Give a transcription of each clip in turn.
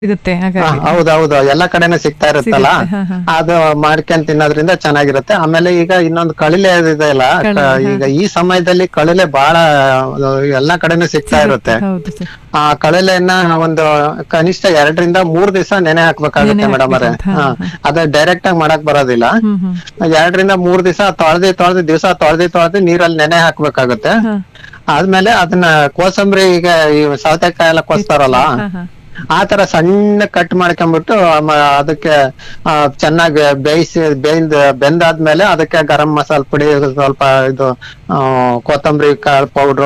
ಸಿಗುತ್ತೆ ಹಾ, ಹಾಗಾಗಿ ಹೌದೌದು ಎಲ್ಲಾ ಕಡೆನೂ ಸಿಗ್ತಾ ಇರುತ್ತಲ್ಲ ಸಿಗುತ್ತೆ, ಹಾ, ಹಾ. ಅದು ಮಾಡ್ಕೊಂಡ್ ತಿನ್ನೋದ್ರಿಂದ ಚೆನ್ನಾಗಿರುತ್ತೆ ಆಮೇಲೆ ಈಗ ಇನ್ನೊಂದು ಕಳಿಲೆ ಇದೆಯಲ್ಲ ಕಳಿಲೆ, ಕ- ಈಗ ಈ ಸಮಯದಲ್ಲಿ ಕಳಿಲೆ ಬಹಳ ಆ, ಎಲ್ಲಾ ಕಡೆನೂ ಸಿಗ್ತಾ ಇರುತ್ತೆ ಹೌದು ಸರ್ ಆ ಕಳಿಲೆಯನ್ನ ಒಂದು ಕನಿಷ್ಠ ಎರಡರಿಂದ ಮೂರ್ ದಿವಸ ನೆನೆ ಹಾಕ್ಬೇಕಾಗುತ್ತೆ ನೆನೆ ಮೇಡಮ್ ಅವರೇ ಹಾಕ್ಬೇಕಂತ, ಹಾ, ಅದ ಡೈರೆಕ್ಟ್ ಆಗಿ ಮಾಡಕ್ ಬರೋದಿಲ್ಲ ಹ್ಮ್ ಹ್ಮ್ ಎರಡರಿಂದ ಮೂರ್ ದಿವಸ ತೊಳೆದಿ ತೊಳೆದಿ ದಿವಸ ತೊಳೆದಿ ತೊಳೆದಿ ನೀರಲ್ಲಿ ನೆನೆ ಹಾಕ್ಬೇಕಾಗುತ್ತೆ ಹಾ. ಆದ್ಮೇಲೆ ಅದನ್ನ ಕೋಸಂಬರಿ ಈಗ ಈ ಸೌತೆಕಾಯಿ ಎಲ್ಲ ಕೊಸ್ತಾರಲ್ಲ ಹಾ, ಹಾ. ಆ ತರ ಸಣ್ಣ ಕಟ್ ಮಾಡ್ಕೊಂಡ್ಬಿಟ್ಟು ಆಮ- ಅದಕ್ಕೆ ಆ, ಚೆನ್ನಾಗಿ ಬೇಯಿಸಿ ಬೇಯ್ದ ಬೆಂದಾದ್ಮೇಲೆ ಅದಕ್ಕೆ ಗರಂ ಮಸಾಲ ಪುಡಿ ಸ್ವಲ್ಪ ಇದು ಆ, ಕೊತ್ತಂಬರಿ ಕಾಳು ಪೌಡ್ರು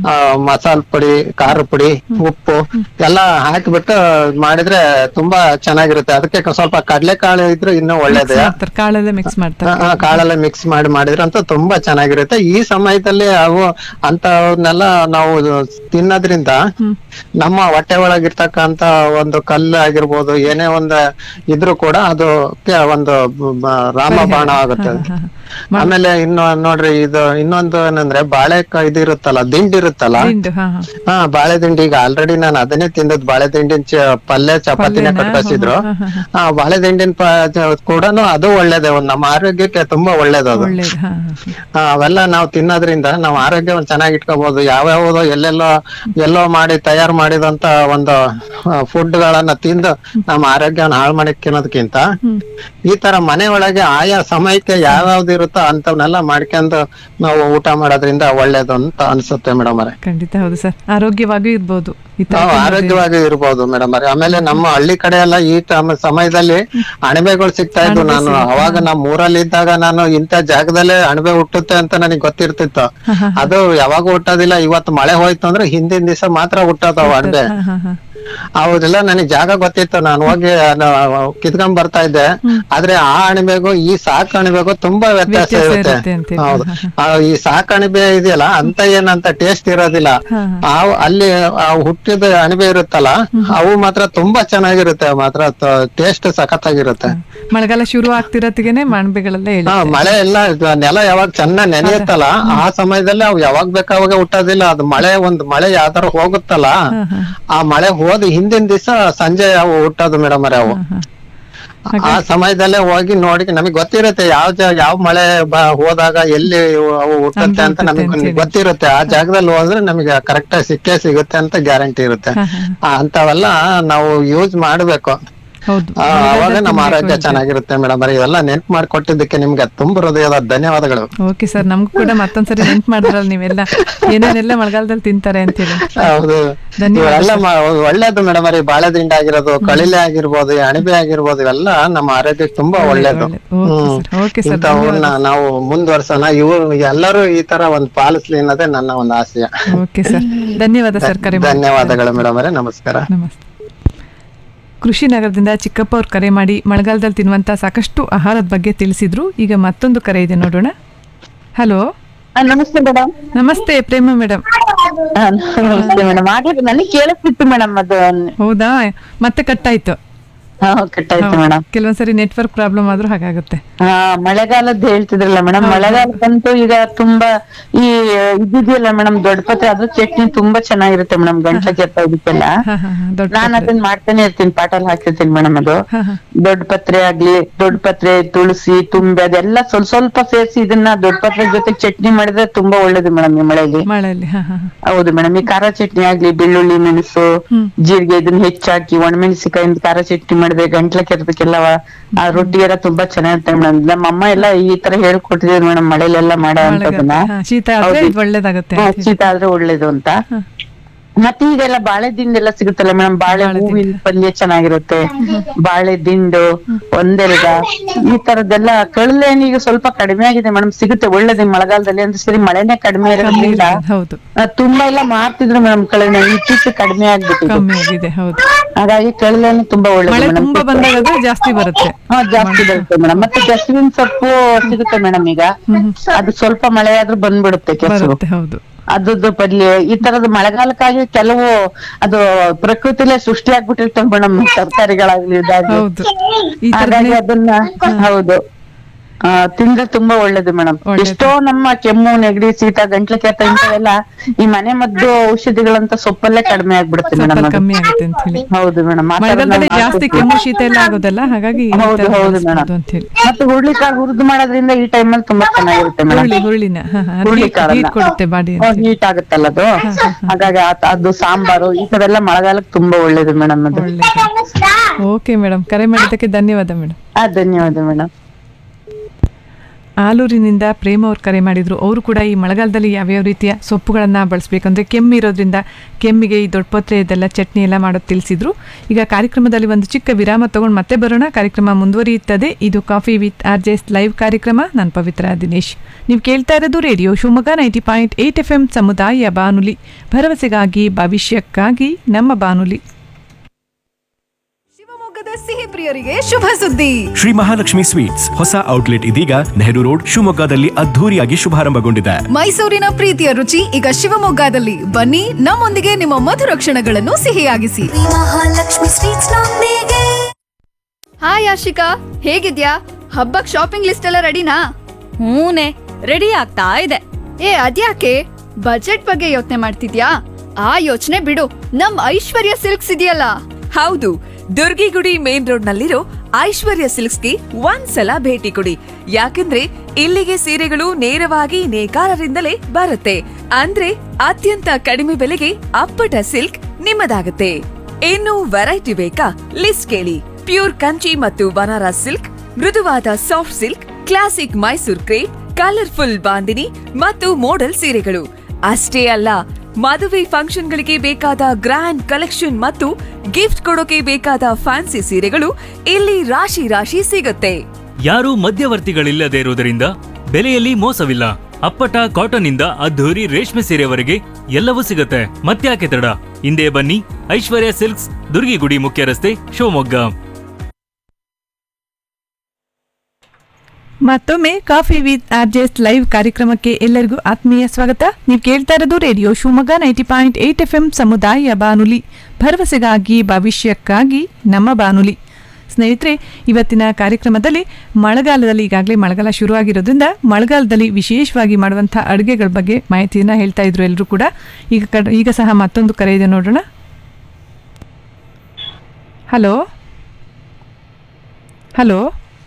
ಮಸಾಲ ಪುಡಿ ಖಾರ ಪುಡಿ ಉಪ್ಪು ಎಲ್ಲ ಹಾಕಿಬಿಟ್ಟು ಮಾಡಿದ್ರೆ ತುಂಬಾ ಚೆನ್ನಾಗಿರುತ್ತೆ ಅದಕ್ಕೆ ಕ- ಸ್ವಲ್ಪ ಕಡ್ಲೆಕಾಳು ಇದ್ರೆ ಇನ್ನೂ ಒಳ್ಳೇದೇ ಮಾಡ್ತಾರೆ ಕಾಳೆಲ್ಲ ಮಿಕ್ಸ್ ಮಾಡ್ತಾರೆ ಆ, ಆ, ಕಾಳೆಲ್ಲ ಮಿಕ್ಸ್ ಮಾಡಿ ಮಾಡಿದ್ರೆ ಅಂತ ತುಂಬಾ ಚೆನ್ನಾಗಿರುತ್ತೆ ಈ ಸಮಯದಲ್ಲಿ ಅವು ಅಂತವನ್ನೆಲ್ಲ ನಾವು ತಿನ್ನೋದ್ರಿಂದ ನಮ್ಮ ಹೊಟ್ಟೆ ಒಳಗಿರ್ತಕ್ಕಂತ ಒಂದು ಕಲ್ಲು ಆಗಿರ್ಬೋದು ಏನೇ ಒಂದು ಇದ್ರೂ ಕೂಡ ಅದಕ್ಕೆ ಒಂದು ಬ- ರಾಮಬಾಣ ಆಗುತ್ತೆ ಹಾ, ಹಾ. ಆಮೇಲೆ ಇನ್ನು ನೋಡ್ರಿ ಇದು ಇನ್ನೊಂದು ಏನಂದ್ರೆ ಬಾಳೆಕಾಯಿ ಇದು ಇರುತ್ತಲ್ಲ ದಿಂಡಿ ಇರುತ್ತಲ್ಲ ದಿಂಡು ಹಾ ಹಾ ಹಾ ಬಾಳೆ ದಿಂಡಿ ಈಗ ಆಲ್ರೆಡಿ ನಾನು ಅದನ್ನೇ ತಿಂದದ್ ಬಾಳೆ ದಿಂಡಿನ ಚ- ಪಲ್ಯ ಚಪಾತಿನ ಪಲ್ಯನಾ? ಕಟ್ಕಸಿದ್ರು ಹಾ, ಹಾ, ಹಾ. ಆ ಬಾಳೆ ದಿಂಡಿನ ಕೂಡ ಅದು ಒಳ್ಳೇದೇ ಒಂದ್ ನಮ್ಮ ಆರೋಗ್ಯಕ್ಕೆ ತುಂಬಾ ಒಳ್ಳೇದು ಅದು ಒಳ್ಳೇದು ಹಾ ಹಾ, ಹಾ. ಆ, ಅವೆಲ್ಲ ನಾವು ತಿನ್ನೋದ್ರಿಂದ ನಾವು ಆರೋಗ್ಯವನ್ನು ಚೆನ್ನಾಗಿ ಇಟ್ಕೋಬಹುದು ಯಾವ್ಯಾವ್ದೋ ಎಲ್ಲೆಲ್ಲೋ ಎಲ್ಲೋ ಮಾಡಿ ತಯಾರು ಮಾಡಿದಂತ ಒಂದು ಫುಡ್ ಗಳನ್ನ ತಿಂದು ನಮ್ಮ ಆರೋಗ್ಯವನ್ನು ಹಾಳು ಮಾಡಿಕ್ಕಿನೋದಕ್ಕಿಂತ ಈ ತರ ಮನೆ ಒಳಗೆ ಆಯಾ ಸಮಯಕ್ಕೆ ಯಾವ್ಯಾವ್ದು ಇರುತ್ತೋ ಅಂತವನ್ನೆಲ್ಲ ಮಾಡ್ಕೊಂಡು ನಾವು ಊಟ ಮಾಡೋದ್ರಿಂದ ಒಳ್ಳೇದು ಅಂತ ಅನ್ಸುತ್ತೆ ಮೇಡಮ್ ಅವರೇ ಖಂಡಿತ ಹೌದು ಸರ್ ಆರೋಗ್ಯವಾಗಿ ಇರ್ಬೋದು ಈ ತರ ನಾವು ಆರೋಗ್ಯವಾಗಿ ಇರ್ಬೋದು ಮೇಡಮ್ ಅವರೇ ಆಮೇಲೆ ನಮ್ಮ ಹಳ್ಳಿ ಕಡೆ ಎಲ್ಲ ಈ ಟೈಮ್ ಸಮಯದಲ್ಲಿ ಅಣಬೆಗಳು ಸಿಗ್ತಾ ಇದ್ವು ನಾನು ಅವಾಗ ನಮ್ಮ ಊರಲ್ಲಿ ಇದ್ದಾಗ ನಾನು ಇಂಥ ಜಾಗದಲ್ಲೇ ಅಣಬೆ ಹುಟ್ಟುತ್ತೆ ಅಂತ ನನಗೆ ಗೊತ್ತಿರ್ತಿತ್ತು ಅದು ಯಾವಾಗ ಹುಟ್ಟೋದಿಲ್ಲ ಇವತ್ತು ಮಳೆ ಹೋಯ್ತು ಅಂದ್ರೆ ಹಿಂದಿನ ದಿವಸ ಮಾತ್ರ ಹುಟ್ಟೋದವು ಅಣಬೆ ಹಾ ಹಾ ಹಾ ಅವೆಲ್ಲ ನನಗೆ ಜಾಗ ಗೊತ್ತಿತ್ತು ನಾನು ಹೋಗಿ ಕಿತ್ಕೊಂಡ್ ಬರ್ತಾ ಇದ್ದೆ ಆದ್ರೆ ಆ ಅಣಬೆಗೂ ಈ ಸಾಕ್ ಅಣಬೆಗೂ ತುಂಬಾ ವ್ಯತ್ಯಾಸ ವ್ಯತ್ಯಾಸ ಇರುತ್ತೆ ಇರುತ್ತೆ ಅಂತೀರಿ. ಹೌದು ಆ, ಈ ಸಾಕ್ ಅಣಬೆ ಇದೆಯಲ್ಲ ಅಂತ ಏನಂತ ಟೇಸ್ಟ್ ಇರೋದಿಲ್ಲ ಹಾ, ಆ ಅಲ್ಲಿ ಆ ಹುಟ್ಟಿದ ಅಣಬೆ ಇರುತ್ತಲ್ಲ ಅವು ಮಾತ್ರ ತುಂಬಾ ಚೆನ್ನಾಗಿರುತ್ತೆ ಮಾತ್ರ ಟೇಸ್ಟ್ ಸಖತ್ತಾಗಿರುತ್ತೆ ಮಳೆಗಾಲ ಶುರು ಆಗ್ತಿರತ್ತಿಗೆನೆ ಮಣ್ಬೆಗಳೆಲ್ಲ ಹೇಳಿ ಹಾ ಮಳೆ ಎಲ್ಲ ಇದು ನೆಲ ಯಾವಾಗ ಚೆನ್ನಾಗ್ ನೆನೆಯುತ್ತಲ್ಲ ಆ ಸಮಯದಲ್ಲಿ ಅವು ಯಾವಾಗ ಬೇಕಾವಾಗ ಹುಟ್ಟೋದಿಲ್ಲ ಅದು ಮಳೆ ಒಂದ್ ಮಳೆ ಯಾವ್ದಾರ ಹೋಗುತ್ತಲ್ಲ ಹಾ ಹಾ ಆ ಮಳೆ ಹೋದ ಹಿಂದಿನ ದಿವಸ ಸಂಜೆ ಅವು ಹುಟ್ಟೋದು ಮೇಡಮ್ ಅವು ಹಾ ಆ ಸಮಯದಲ್ಲೇ ಹೋಗಿ ನೋಡಿ ನಮಗೆ ಗೊತ್ತಿರುತ್ತೆ ಯಾವ ಜಾ ಯಾವ ಮಳೆ ಬ ಹೋದಾಗ ಎಲ್ಲಿ ಅವು ಹುಟ್ಟುತ್ತೆ ಅಂತ ನಮಗೆ ಗೊತ್ತಿರುತ್ತೆ ಆ ಜಾಗದಲ್ಲಿ ಹೋದ್ರೆ ನಮಗೆ ಕರೆಕ್ಟ್ ಸಿಕ್ಕೇ ಸಿಗುತ್ತೆ ಅಂತ ಗ್ಯಾರಂಟಿ ಇರುತ್ತೆ ಹಾ, ಹಾ. ಆ, ಅಂತವೆಲ್ಲ ನಾವು ಯೂಸ್ ಮಾಡ್ಬೇಕು ಹೌದು ಆ, ಅವಾಗ ನಮ್ಮ ಆರೋಗ್ಯ ಚೆನ್ನಾಗಿರುತ್ತೆ ಮೇಡಮ್ ಇವೆಲ್ಲ ನೆನ್ಪು ಮಾಡ್ಕೊಟ್ಟಿದ್ದಕ್ಕೆ ನಿಮ್ಗೆ ತುಂಬ ಹೃದಯದ ಧನ್ಯವಾದಗಳು ಓಕೆ ಸರ್ ನಮ್ಗೂ ಕೂಡ ಮತ್ತೊಂದ್ಸರಿ ನೆನ್ಪು ಮಾಡಿದ್ರಲ್ಲ ನೀವೆಲ್ಲ ಏನೇನೆಲ್ಲ ಮಳೆಗಾಲದಲ್ಲಿ ತಿಂತಾರೆ ಅಂತೇಳಿ ಹೌದು ಧನ್ಯವಾದ ಇವೆಲ್ಲ ಮ- ಒಳ್ಳೇದು ಮೇಡಮ್ ಈ ಬಾಳೆದಿಂಡ ಆಗಿರೋದು ಕಳಿಲೆ ಆಗಿರ್ಬೋದು ಈ ಅಣಬೆ ಆಗಿರ್ಬೋದು ಇವೆಲ್ಲ ನಮ್ಮ ಆರೋಗ್ಯಕ್ಕೆ ತುಂಬಾ ಒಳ್ಳೇದು ಒಳ್ಳೇದು. ಓಕೆ ಸರ್, ಓಕೆ ಸರ್, ಇಂಥವನ್ನ ನಾವು ಮುಂದುವರ್ಸೋಣ ಇವು ಎಲ್ಲರೂ ಈ ತರ ಒಂದ್ ಪಾಲಿಸ್ಲಿ ಅನ್ನೋದೇ ನನ್ನ ಒಂದು ಆಶಯ ಓಕೆ ಸರ್ ಧನ್ಯವಾದ ಸರ್ ಕರೆ ಮಾಡಿ ಧನ್ಯವಾದಗಳು ಮೇಡಮ್ ಅವರೇ ನಮಸ್ಕಾರ ನಮಸ್ತೆ ಕೃಷಿ ನಗರದಿಂದ ಚಿಕ್ಕಪ್ಪ ಅವ್ರು ಕರೆ ಮಾಡಿ ಮಳೆಗಾಲದಲ್ಲಿ ತಿನ್ನುವಂಥ ಸಾಕಷ್ಟು ಆಹಾರದ ಬಗ್ಗೆ ತಿಳಿಸಿದ್ರು ಈಗ ಮತ್ತೊಂದು ಕರೆ ಇದೆ ನೋಡೋಣ ಹಲೋ ಆ, ನಮಸ್ತೆ ಮೇಡಮ್ ನಮಸ್ತೆ ಪ್ರೇಮ ಮೇಡಮ್ ನಮಸ್ತೆ ಮೇಡಮ್ ಆಗ್ಲಿಕ್ಕೆ ನನಗೆ ಕೇಳಿಸ್ತಿತ್ತು ಮೇಡಮ್ ಅದು ಹೌದಾ ಮತ್ತೆ ಕಟ್ಟಾಯ್ತು ಹಾ ಕಟ್ಟಾಯ್ತು ಮೇಡಮ್ ಕೆಲವೊಂದ್ಸರಿ ನೆಟ್ವರ್ಕ್ ಪ್ರಾಬ್ಲಮ್ ಆದ್ರೂ ಹಾಗಾಗುತ್ತೆ ಹಾ ಮಳೆಗಾಲದ್ದು ಹೇಳ್ತಿದ್ರಲ್ಲ ಮೇಡಮ್ ಮಳೆಗಾಲಕ್ಕಂತೂ ಈಗ ತುಂಬಾ ಈ ಇದಿದೆಯಲ್ಲ ಮೇಡಮ್ ದೊಡ್ಡ ಪತ್ರೆ ಅದು ಚಟ್ನಿ ತುಂಬಾ ಚೆನ್ನಾಗಿರುತ್ತೆ ಮೇಡಮ್ ಗಂಟ್ಲ ಕೆತ್ತ ಇದಕ್ಕೆಲ್ಲ ಹಾ ಹಾ ಹಾ ದೊಡ್ಡ ನಾನ್ ಅದನ್ನ ಮಾಡ್ತಾನೆ ಇರ್ತೀನಿ ಪಾಟಲ್ ಹಾಕಿರ್ತೀನಿ ಮೇಡಮ್ ಅದು ಹಾ ಹಾ ದೊಡ್ಡ ಪತ್ರೆ ಆಗ್ಲಿ ದೊಡ್ಡ ಪತ್ರೆ ತುಳಸಿ ತುಂಬೆ ಅದೆಲ್ಲ ಸ್ವಲ್ಪ ಸ್ವಲ್ಪ ಸೇರಿಸಿ ಇದನ್ನ ದೊಡ್ಡ ಪತ್ರೆ ಜೊತೆ ಚಟ್ನಿ ಮಾಡಿದ್ರೆ ತುಂಬಾ ಒಳ್ಳೇದು ಮೇಡಮ್ ಈ ಮಳೆಗೆ ಮಳೆಯಲ್ಲಿ ಹಾ ಹಾ ಹಾ ಹೌದು ಮೇಡಮ್ ಈ ಖಾರ ಚಟ್ನಿ ಆಗ್ಲಿ ಬೆಳ್ಳುಳ್ಳಿ ಮೆಣಸು ಜೀರಿಗೆ ಇದನ್ನ ಹೆಚ್ಚಾಕಿ ಒಣಮೆಣಸಿಕಾಯಿಂದ ಖಾರ ಚಟ್ನಿ ಮಾಡಿದ್ರೆ ಗಂಟ್ಲ ಕೆರೆದಕ್ಕೆಲ್ಲ ಆ ರೊಟ್ಟಿಗೆಲ್ಲ ತುಂಬಾ ಚೆನ್ನಾಗಿರುತ್ತೆ ಮೇಡಮ್ ನಮ್ಮ ಅಮ್ಮ ಎಲ್ಲ ಈ ತರ ಹೇಳ್ಕೊಟ್ಟಿದ್ರು ಮೇಡಮ್ ಮಳೆಲೆಲ್ಲ ಮಾಡೋ ಅಂತದನ್ನ ಹಾ, ಶೀತ ಆದ್ರೆ ಇದು ಒಳ್ಳೇದಾಗುತ್ತೆ ಹಾ, ಶೀತ ಆದ್ರೆ ಒಳ್ಳೇದು ಅಂತ ಮತ್ತೆ ಈಗೆಲ್ಲ ಬಾಳೆ ದಿಂಡೆಲ್ಲ ಸಿಗುತ್ತಲ್ಲ ಮೇಡಮ್ ಬಾಳೆ ಹೂವಿನ ಪಲ್ಯ ಚೆನ್ನಾಗಿರುತ್ತೆ ಬಾಳೆ ದಿಂಡು ಒಂದೆರಗ ಈ ತರದ್ದೆಲ್ಲ ಕಳಲೆಹಣ್ಣು ಈಗ ಸ್ವಲ್ಪ ಕಡಿಮೆ ಆಗಿದೆ ಮೇಡಮ್ ಸಿಗುತ್ತೆ ಒಳ್ಳೇದು ಈ ಮಳೆಗಾಲದಲ್ಲಿ ಅಂದ್ರೆ ಸರಿ ಮಳೆನೇ ಕಡಿಮೆ ಇರೋದ್ರಿಂದ ಹೌದು ಆ, ತುಂಬಾ ಎಲ್ಲ ಮಾರ್ತಿದ್ರು ಮೇಡಮ್ ಕಳೆನ ಇತ್ತೀಚೆಗೆ ಕಡಿಮೆ ಆಗ್ಬಿಟ್ಟಿದೆ ಕಮ್ಮಿ ಆಗಿದೆ ಹೌದು ಹಾಗಾಗಿ ಕಳೆಲೆಣ್ಣೆ ತುಂಬಾ ಒಳ್ಳೇದು ಮಳೆ ಮೇಡಮ್ ತುಂಬಾ ಬಂದಾಗ ಅದು ಜಾಸ್ತಿ ಬರುತ್ತೆ ಹಾ ಜಾಸ್ತಿ ಬರುತ್ತೆ ಮೇಡಮ್ ಮತ್ತೆ ಕೆಸುವಿನ ಸೊಪ್ಪು ಸಿಗುತ್ತೆ ಮೇಡಮ್ ಈಗ ಅದು ಸ್ವಲ್ಪ ಮಳೆ ಆದ್ರೂ ಬಂದ್ಬಿಡುತ್ತೆ ಕೆಸರು ಬರುತ್ತೆ ಹೌದು ಅದ್ರದ್ದು ಪಲ್ಯ ಈ ತರದ ಮಳೆಗಾಲಕ್ಕಾಗಿ ಕೆಲವು ಅದು ಪ್ರಕೃತಿಲೇ ಸೃಷ್ಟಿ ಆಗ್ಬಿಟ್ಟಿರ್ತವೆ ಮೇಡಮ್ ತರಕಾರಿಗಳಾಗ್ಲಿ ಇದಾಗ್ಲಿ ಹೌದು ಈ ಹಾಗಾಗಿ ತರನೇ ಅದನ್ನ ಹೌದು ಆ, ತಿಂದ್ರೆ ತುಂಬಾ ಒಳ್ಳೇದು ಮೇಡಮ್ ಒಳ್ಳೇದು. ಎಷ್ಟೋ ನಮ್ಮ ಕೆಮ್ಮು ನೆಗಡಿ ಶೀತ ಗಂಟ್ಲು ಕೆತ್ತ ಇಂಥವೆಲ್ಲ ಈ ಮನೆ ಮದ್ದು ಔಷಧಿಗಳಂತ ಸೊಪ್ಪಲ್ಲೇ ಕಡಿಮೆ ಆಗ್ಬಿಡುತ್ತೆ ಮೇಡಮ್ ಸ್ವಲ್ಪ ಅದು ಕಮ್ಮಿ ಆಗುತ್ತೆ ಅಂತ ಹೇಳಿ ಹೌದು ಮೇಡಮ್ ಮಳೆಗಾಲದಲ್ಲಿ ಜಾಸ್ತಿ ಕೆಮ್ಮು ಶೀತ ಎಲ್ಲ ಆಗೋದಲ್ಲ ಹಾಗಾಗಿ ಈ ಹೌದು, ಥರ ಹೌದು ಬಳಸ್ಬೋದು ಮೇಡಮ್. ಅಂತ ಹೇಳಿ ಮತ್ತೆ ಹುರುಳಿಕಾಳು ಹುರಿದು ಮಾಡೋದ್ರಿಂದ ಈ ಟೈಮಲ್ಲಿ ತುಂಬಾ ಚೆನ್ನಾಗಿರುತ್ತೆ ಹುರುಳಿ ಮೇಡಮ್ ಹುರುಳಿನ ಹಾ, ಹಾ, ಅದು ಹುರುಳಿಕಾಳನ್ನ. heat ಕೊಡುತ್ತೆ ಬಾಡಿ ಅಂತ ಹೇಳಿ. ಹೀಟ್ ಆಗುತ್ತಲ್ಲ ಅದು ಹಾಗಾಗಿ ಆ- ಅದು ಸಾಂಬಾರು ಈ ತರ ಎಲ್ಲ ಮಳೆಗಾಲಕ್ಕೆ ತುಂಬಾ ಒಳ್ಳೇದು ಮೇಡಮ್ ಅದು ಒಳ್ಳೇದು ಓಕೆ ಮೇಡಮ್ ಕರೆ ಮಾಡಿದ್ದಕ್ಕೆ ಧನ್ಯವಾದ ಮೇಡಮ್ ಆ ಧನ್ಯವಾದ ಮೇಡಮ್ ಆಲೂರಿನಿಂದ ಪ್ರೇಮ ಅವ್ರು ಕರೆ ಮಾಡಿದ್ರು ಅವರು ಕೂಡ ಈ ಮಳೆಗಾಲದಲ್ಲಿ ಯಾವ್ಯಾವ ರೀತಿಯ ಸೊಪ್ಪುಗಳನ್ನು ಬಳಸಬೇಕಂದ್ರೆ ಕೆಮ್ಮು ಇರೋದ್ರಿಂದ ಕೆಮ್ಮಿಗೆ ಈ ದೊಡ್ಡಪತ್ರೆ ಇದೆಲ್ಲ ಚಟ್ನಿ ಎಲ್ಲ ಮಾಡೋದು ತಿಳಿಸಿದ್ರು ಈಗ ಕಾರ್ಯಕ್ರಮದಲ್ಲಿ ಒಂದು ಚಿಕ್ಕ ವಿರಾಮ ತಗೊಂಡು ಮತ್ತೆ ಬರೋಣ ಕಾರ್ಯಕ್ರಮ ಮುಂದುವರಿಯುತ್ತದೆ ಇದು coffee with R J S live ಕಾರ್ಯಕ್ರಮ ನಾನು ಪವಿತ್ರ ದಿನೇಶ್ ನೀವು ಕೇಳ್ತಾ ಇರೋದು radio Shivamogga ninety point eight F M ಸಮುದಾಯ ಬಾನುಲಿ ಭರವಸೆಗಾಗಿ ಭವಿಷ್ಯಕ್ಕಾಗಿ ನಮ್ಮ ಬಾನುಲಿ ಶಿವಮೊಗ್ಗದ ಸಿಹಿ ಪ್ರಿಯರಿಗೆ ಶುಭ ಸುದ್ದಿ ಶ್ರೀ ಮಹಾಲಕ್ಷ್ಮಿ ಸ್ವೀಟ್ಸ್ ಹೊಸ ಔಟ್ಲೆಟ್ ಇದೀಗ ನೆಹರು ರೋಡ್ ಶಿವಮೊಗ್ಗದಲ್ಲಿ ಅದ್ಧೂರಿಯಾಗಿ ಶುಭಾರಂಭಗೊಂಡಿದೆ ಮೈಸೂರಿನ ಪ್ರೀತಿಯ ರುಚಿ ಈಗ ಶಿವಮೊಗ್ಗದಲ್ಲಿ ಬನ್ನಿ ನಮ್ಮೊಂದಿಗೆ ನಿಮ್ಮ ಮಧುರ ಕ್ಷಣಗಳನ್ನು ಸಿಹಿಯಾಗಿಸಿ ಮಹಾಲಕ್ಷ್ಮಿ ಸ್ವೀಟ್ಸ್ ನೊಂದಿಗೆ ಹಾಯ್ ಆಶಿಕಾ ಹೇಗಿದ್ಯಾ ಹಬ್ಬಕ್ ಶಾಪಿಂಗ್ ಲಿಸ್ಟ್ ಎಲ್ಲ ರೆಡಿನಾ ಹೂನೆ ರೆಡಿ ಆಗ್ತಾ ಇದೆ ಏ ಅದ್ಯಾಕೆ ಬಜೆಟ್ ಬಗ್ಗೆ ಯೋಚನೆ ಮಾಡ್ತಿದ್ಯಾ ಆ ಯೋಚನೆ ಬಿಡು ನಮ್ ಐಶ್ವರ್ಯ ಸಿಲ್ಕ್ಸ್ ಇದೆಯಲ್ಲ ಹೌದು ದುರ್ಗಿಗುಡಿ ಮೇನ್ ರೋಡ್ ನಲ್ಲಿರೋ ಐಶ್ವರ್ಯ ಸಿಲ್ಕ್ಸ್ಗೆ ಒಂದ್ಸಲ ಭೇಟಿ ಕೊಡಿ ಯಾಕಂದ್ರೆ ಇಲ್ಲಿಗೆ ಸೀರೆಗಳು ನೇರವಾಗಿ ನೇಕಾರರಿಂದಲೇ ಬರುತ್ತೆ ಅಂದ್ರೆ ಅತ್ಯಂತ ಕಡಿಮೆ ಬೆಲೆಗೆ ಅಪ್ಪಟ ಸಿಲ್ಕ್ ನಿಮ್ಮದಾಗುತ್ತೆ ಇನ್ನು ವೆರೈಟಿ ಬೇಕಾ ಲಿಸ್ಟ್ ಕೇಳಿ ಪ್ಯೂರ್ ಕಂಚಿ ಮತ್ತು ಬನಾರಸ್ ಸಿಲ್ಕ್ ಮೃದುವಾದ soft silk classic Mysore crepe colourful bandhani ಮತ್ತು ಮೋಡಲ್ ಸೀರೆಗಳು ಅಷ್ಟೇ ಅಲ್ಲ ಮದುವೆ ಫಂಕ್ಷನ್ಗಳಿಗೆ ಬೇಕಾದ ಗ್ರ್ಯಾಂಡ್ ಕಲೆಕ್ಷನ್ ಮತ್ತು ಗಿಫ್ಟ್ ಕೊಡೋಕೆ ಬೇಕಾದ ಫ್ಯಾನ್ಸಿ ಸೀರೆಗಳು ಇಲ್ಲಿ ರಾಶಿ ರಾಶಿ ಸಿಗುತ್ತೆ ಯಾರೂ ಮಧ್ಯವರ್ತಿಗಳಿಲ್ಲದೆ ಇರುವುದರಿಂದ ಬೆಲೆಯಲ್ಲಿ ಮೋಸವಿಲ್ಲ ಅಪ್ಪಟ ಕಾಟನ್ ಇಂದ ಅದ್ಧೂರಿ ರೇಷ್ಮೆ ಸೀರೆವರೆಗೆ ಎಲ್ಲವೂ ಸಿಗುತ್ತೆ ಮತ್ತ್ಯಾಕೆ ತಡ ಹಿಂದೆ ಬನ್ನಿ ಐಶ್ವರ್ಯ ಸಿಲ್ಕ್ಸ್ ದುರ್ಗಿಗುಡಿ ಮುಖ್ಯ ರಸ್ತೆ ಶಿವಮೊಗ್ಗ ಮತ್ತೊಮ್ಮೆ coffee with R J S live ಕಾರ್ಯಕ್ರಮಕ್ಕೆ ಎಲ್ಲರಿಗೂ ಆತ್ಮೀಯ ಸ್ವಾಗತ ನೀವು ಕೇಳ್ತಾ ಇರೋದು radio Shivamogga ninety point eight F M ಸಮುದಾಯ ಬಾನುಲಿ ಭರವಸೆಗಾಗಿ ಭವಿಷ್ಯಕ್ಕಾಗಿ ನಮ್ಮ ಬಾನುಲಿ ಸ್ನೇಹಿತರೆ ಇವತ್ತಿನ ಕಾರ್ಯಕ್ರಮದಲ್ಲಿ ಮಳೆಗಾಲದಲ್ಲಿ ಈಗಾಗಲೇ ಮಳೆಗಾಲ ಶುರುವಾಗಿರೋದ್ರಿಂದ ಮಳೆಗಾಲದಲ್ಲಿ ವಿಶೇಷವಾಗಿ ಮಾಡುವಂಥ ಅಡುಗೆಗಳ ಬಗ್ಗೆ ಮಾಹಿತಿಯನ್ನು ಹೇಳ್ತಾ ಇದ್ರು ಎಲ್ಲರೂ ಕೂಡ ಈಗ ಕಡ್ ಈಗ ಸಹ ಮತ್ತೊಂದು ಕರೆ ಇದೆ ನೋಡೋಣ hello hello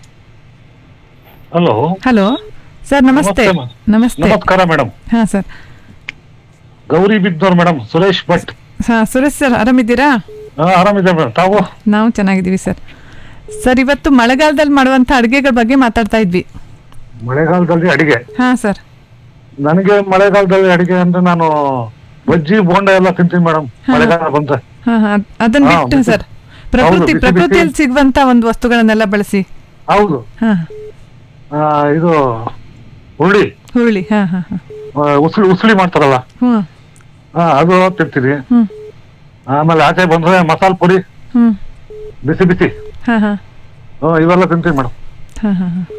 hello hello sir ನಮಸ್ತೆ ನಮಸ್ತೆ, ma'am. ನಮಸ್ತೆ ನಮಸ್ಕಾರ ಮೇಡಮ್ ಹಾಂ ಸರ್ ಗೌರಿ ಬಿದ್ದವ್ರು ಮೇಡಮ್ ಸುರೇಶ್ ಭಟ್ ಹಾಂ ಸುರೇಶ್ ಸರ್ ಆರಾಮಿದ್ದೀರಾ ಹಾ ಆರಾಮಿದೆ ಮೇಡಮ್ ತಾವು ನಾವು ಚೆನ್ನಾಗಿದ್ದೀವಿ ಸರ್ ಸರ್ ಇವತ್ತು ಮಳೆಗಾಲದಲ್ಲಿ ಮಾಡುವಂಥ ಅಡುಗೆಗಳ ಬಗ್ಗೆ ಮಾತಾಡ್ತಾ ಇದ್ವಿ ಮಳೆಗಾಲದಲ್ಲಿ ಅಡಿಗೆ ಹಾಂ ಸರ್ ನನಗೆ ಮಳೆಗಾಲದಲ್ಲಿ ಅಡಿಗೆ ಅಂದ್ರೆ ನಾನು ಬಜ್ಜಿ ಬೋಂಡ ಎಲ್ಲ ತಿಂತೀನಿ ಮೇಡಮ್ ಮಳೆಗಾಲ ಬಂದ್ರೆ ಹಾಂ ಹಾಂ ಅದನ್ನ ಹಾ, ಬಿಟ್ಟು ಬಿಸಿ- ಸರ್ ಪ್ರಕೃತಿ ಹೌದು, ಬಿಸಿ- ಪ್ರಕೃತಿಯಲ್ಲಿ ಸಿಗುವಂಥ ಒಂದು ವಸ್ತುಗಳನ್ನೆಲ್ಲ ಬಳಸಿ ಹೌದು ಹಾಂ ಆ, ಇದು ಹುರುಳಿ ಹುರುಳಿ ಹಾಂ ಹಾಂ ಹಾಂ ಆ, ಉಸ್ಲಿ ಉಸ್ಲಿ ಮಾಡ್ತಾರಲ್ಲ ಹ್ಞೂ ಹಾ ಅದು ತಿಂತೀನಿ ಹ್ಞೂ ಆಮೇಲೆ ಆಚೆ ಬಂದ್ರೆ ಮಸಾಲ ಪುರಿ ಹ್ಞೂ ಬಿಸಿ ಬಿಸಿ ಹಾಂ ಹಾಂ ಹ್ಮ್, ಇವೆಲ್ಲ ತಿಂತೀನಿ ಮೇಡಮ್ ಹಾಂ ಹಾಂ ಹಾಂ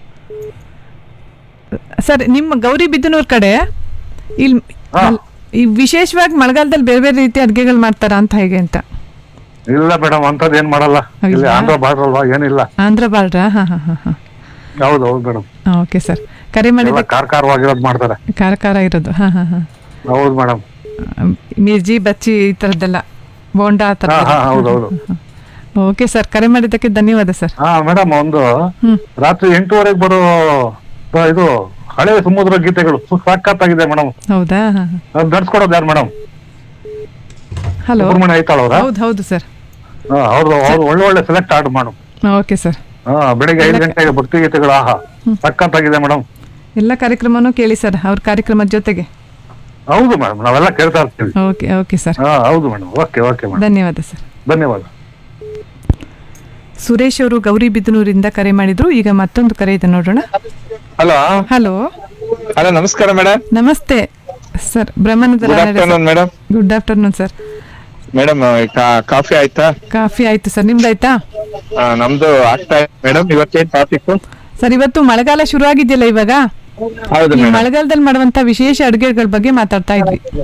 ಸರ್ ನಿಮ್ಮ ಗೌರಿ ಬಿದ್ದನೂರ್ ಕಡೆ ಇಲ್ಲಿ ಹಾ. ಈ ವಿಶೇಷವಾಗಿ ಮಳೆಗಾಲದಲ್ಲಿ ಬೇರೆ ಬೇರೆ ರೀತಿ ಅಡುಗೆಗಳು ಮಾಡ್ತಾರಾ ಅಂತ ಹೇಗೆ ಅಂತ ಇಲ್ಲ ಮೇಡಮ್ ಅಂತದ್ ಏನ್ ಮಾಡಲ್ಲ ಇಲ್ಲಿ ಹೌದಾ? ಆಂಧ್ರ ಬಾರ್ಡರ್ ಅಲ್ವಾ ಏನಿಲ್ಲ ಆಂಧ್ರ ಬಾರ್ಡ್ರಾ ಹಾಂ ಹಾಂ ಹಾಂ ಹಾಂ ಹೌದು ಹೌದು ಮೇಡಮ್ ಓಕೆ ಸರ್ ಕರೆ ಎಲ್ಲ ಮಾಡಿದ ಖಾರ ಖಾರವಾಗಿರೋದು ಮಾಡ್ತಾರೆ ಖಾರ ಖಾರ ಇರೋದು ಹಾಂ ಹಾಂ ಹಾಂ ಹೌದು ಮೇಡಮ್ ಮಿರ್ಜಿ ಬಚ್ಚಿ ಈ ಥರದ್ದೆಲ್ಲ ಬೋಂಡ ಆ ಥರ ಹಾ ಹಾ ಹೌದು ಹೌದು ಓಕೆ ಸರ್ ಕರೆ ಮಾಡಿದ್ದಕ್ಕೆ ಧನ್ಯವಾದ ಸರ್ ಹಾ ಮೇಡಮ್ ಒಂದು ಹ್ಮ್. ರಾತ್ರಿ ಎಂಟೂವರೆಗೆ ಬರೋ ಆ, ಇದು ಹಳೆ ಸಮುದ್ರ ಗೀತೆಗಳು ಸಾಕಾಗಿದೆ ಮೇಡಮ್ ಹೌದಾ ಹಾಂ ಅದು ನಡ್ಸ್ಕೊಡೋದು ಯಾರು ಮೇಡಮ್ ಹಲೋ ಸುಬ್ರಹ್ಮಣ್ಯ ಐತಾಳ ಅವ್ರ ಹೌದು ಹೌದು ಸರ್ ಅವ್ರು ಅವ್ರು ಒಳ್ಳೆ ಒಳ್ಳೆ ಸೆಲೆಕ್ಟ್ ಆಡ್ ಮೇಡಮ್ ಓಕೆ ಸರ್ ಹಾ ಬೆಳಿಗ್ಗೆ ಐದು ಗಂಟೆಗೆ ಭಕ್ತಿ ಗೀತೆಗಳು ಆಹಾ ಸಖತ್ತಾಗಿದೆ ಮೇಡಮ್ ಎಲ್ಲ ಕಾರ್ಯಕ್ರಮನೂ ಕೇಳಿ ಸರ್ ಅವ್ರ ಕಾರ್ಯಕ್ರಮದ ಜೊತೆಗೆ ಹೌದು ಮೇಡಮ್ ನಾವೆಲ್ಲ ಕೇಳ್ತಾ ಇರ್ತೀವಿ ಓಕೆ ಓಕೆ ಸರ್ ಹಾ ಹೌದು ಮೇಡಮ್ ಓಕೆ ಓಕೆ ಮೇಡಮ್ ಧನ್ಯವಾದ ಸರ್ ಧನ್ಯವಾದ ಸುರೇಶ್ ಅವರು ಗೌರಿಬಿದನೂರಿಂದ ಕರೆ ಮಾಡಿದ್ರು ಈಗ ಮತ್ತೊಂದು ಕರೆ ಇದೆ ನೋಡೋಣ ಹಲೋ ಹಲೋ ಹಲೋ ನಮಸ್ಕಾರ ಮೇಡಮ್ ನಮಸ್ತೆ sir Brahmananda good afternoon madam good afternoon sir madam coffee ಆಯ್ತಾ ಕಾಫಿ ಆಯ್ತು ಸರ್ ನಿಮ್ದಾಯ್ತಾ ಆ, ನಮ್ದು ಆಗ್ತಾ ಮೇಡಮ್ ಇವತ್ತೇನ್ ಟಾಪಿಕ್ ಸರ್ ಇವತ್ತು ಮಳೆಗಾಲ ಶುರು ಆಗಿದೆಯಲ್ಲ ಇವಾಗ ಹೌದು ಈ ಮೇಡಮ್ ಮಳೆಗಾಲದಲ್ಲಿ ಮಾಡುವಂತ ವಿಶೇಷ ಅಡುಗೆಗಳ ಬಗ್ಗೆ ಮಾತಾಡ್ತಾ ಇದ್ವಿ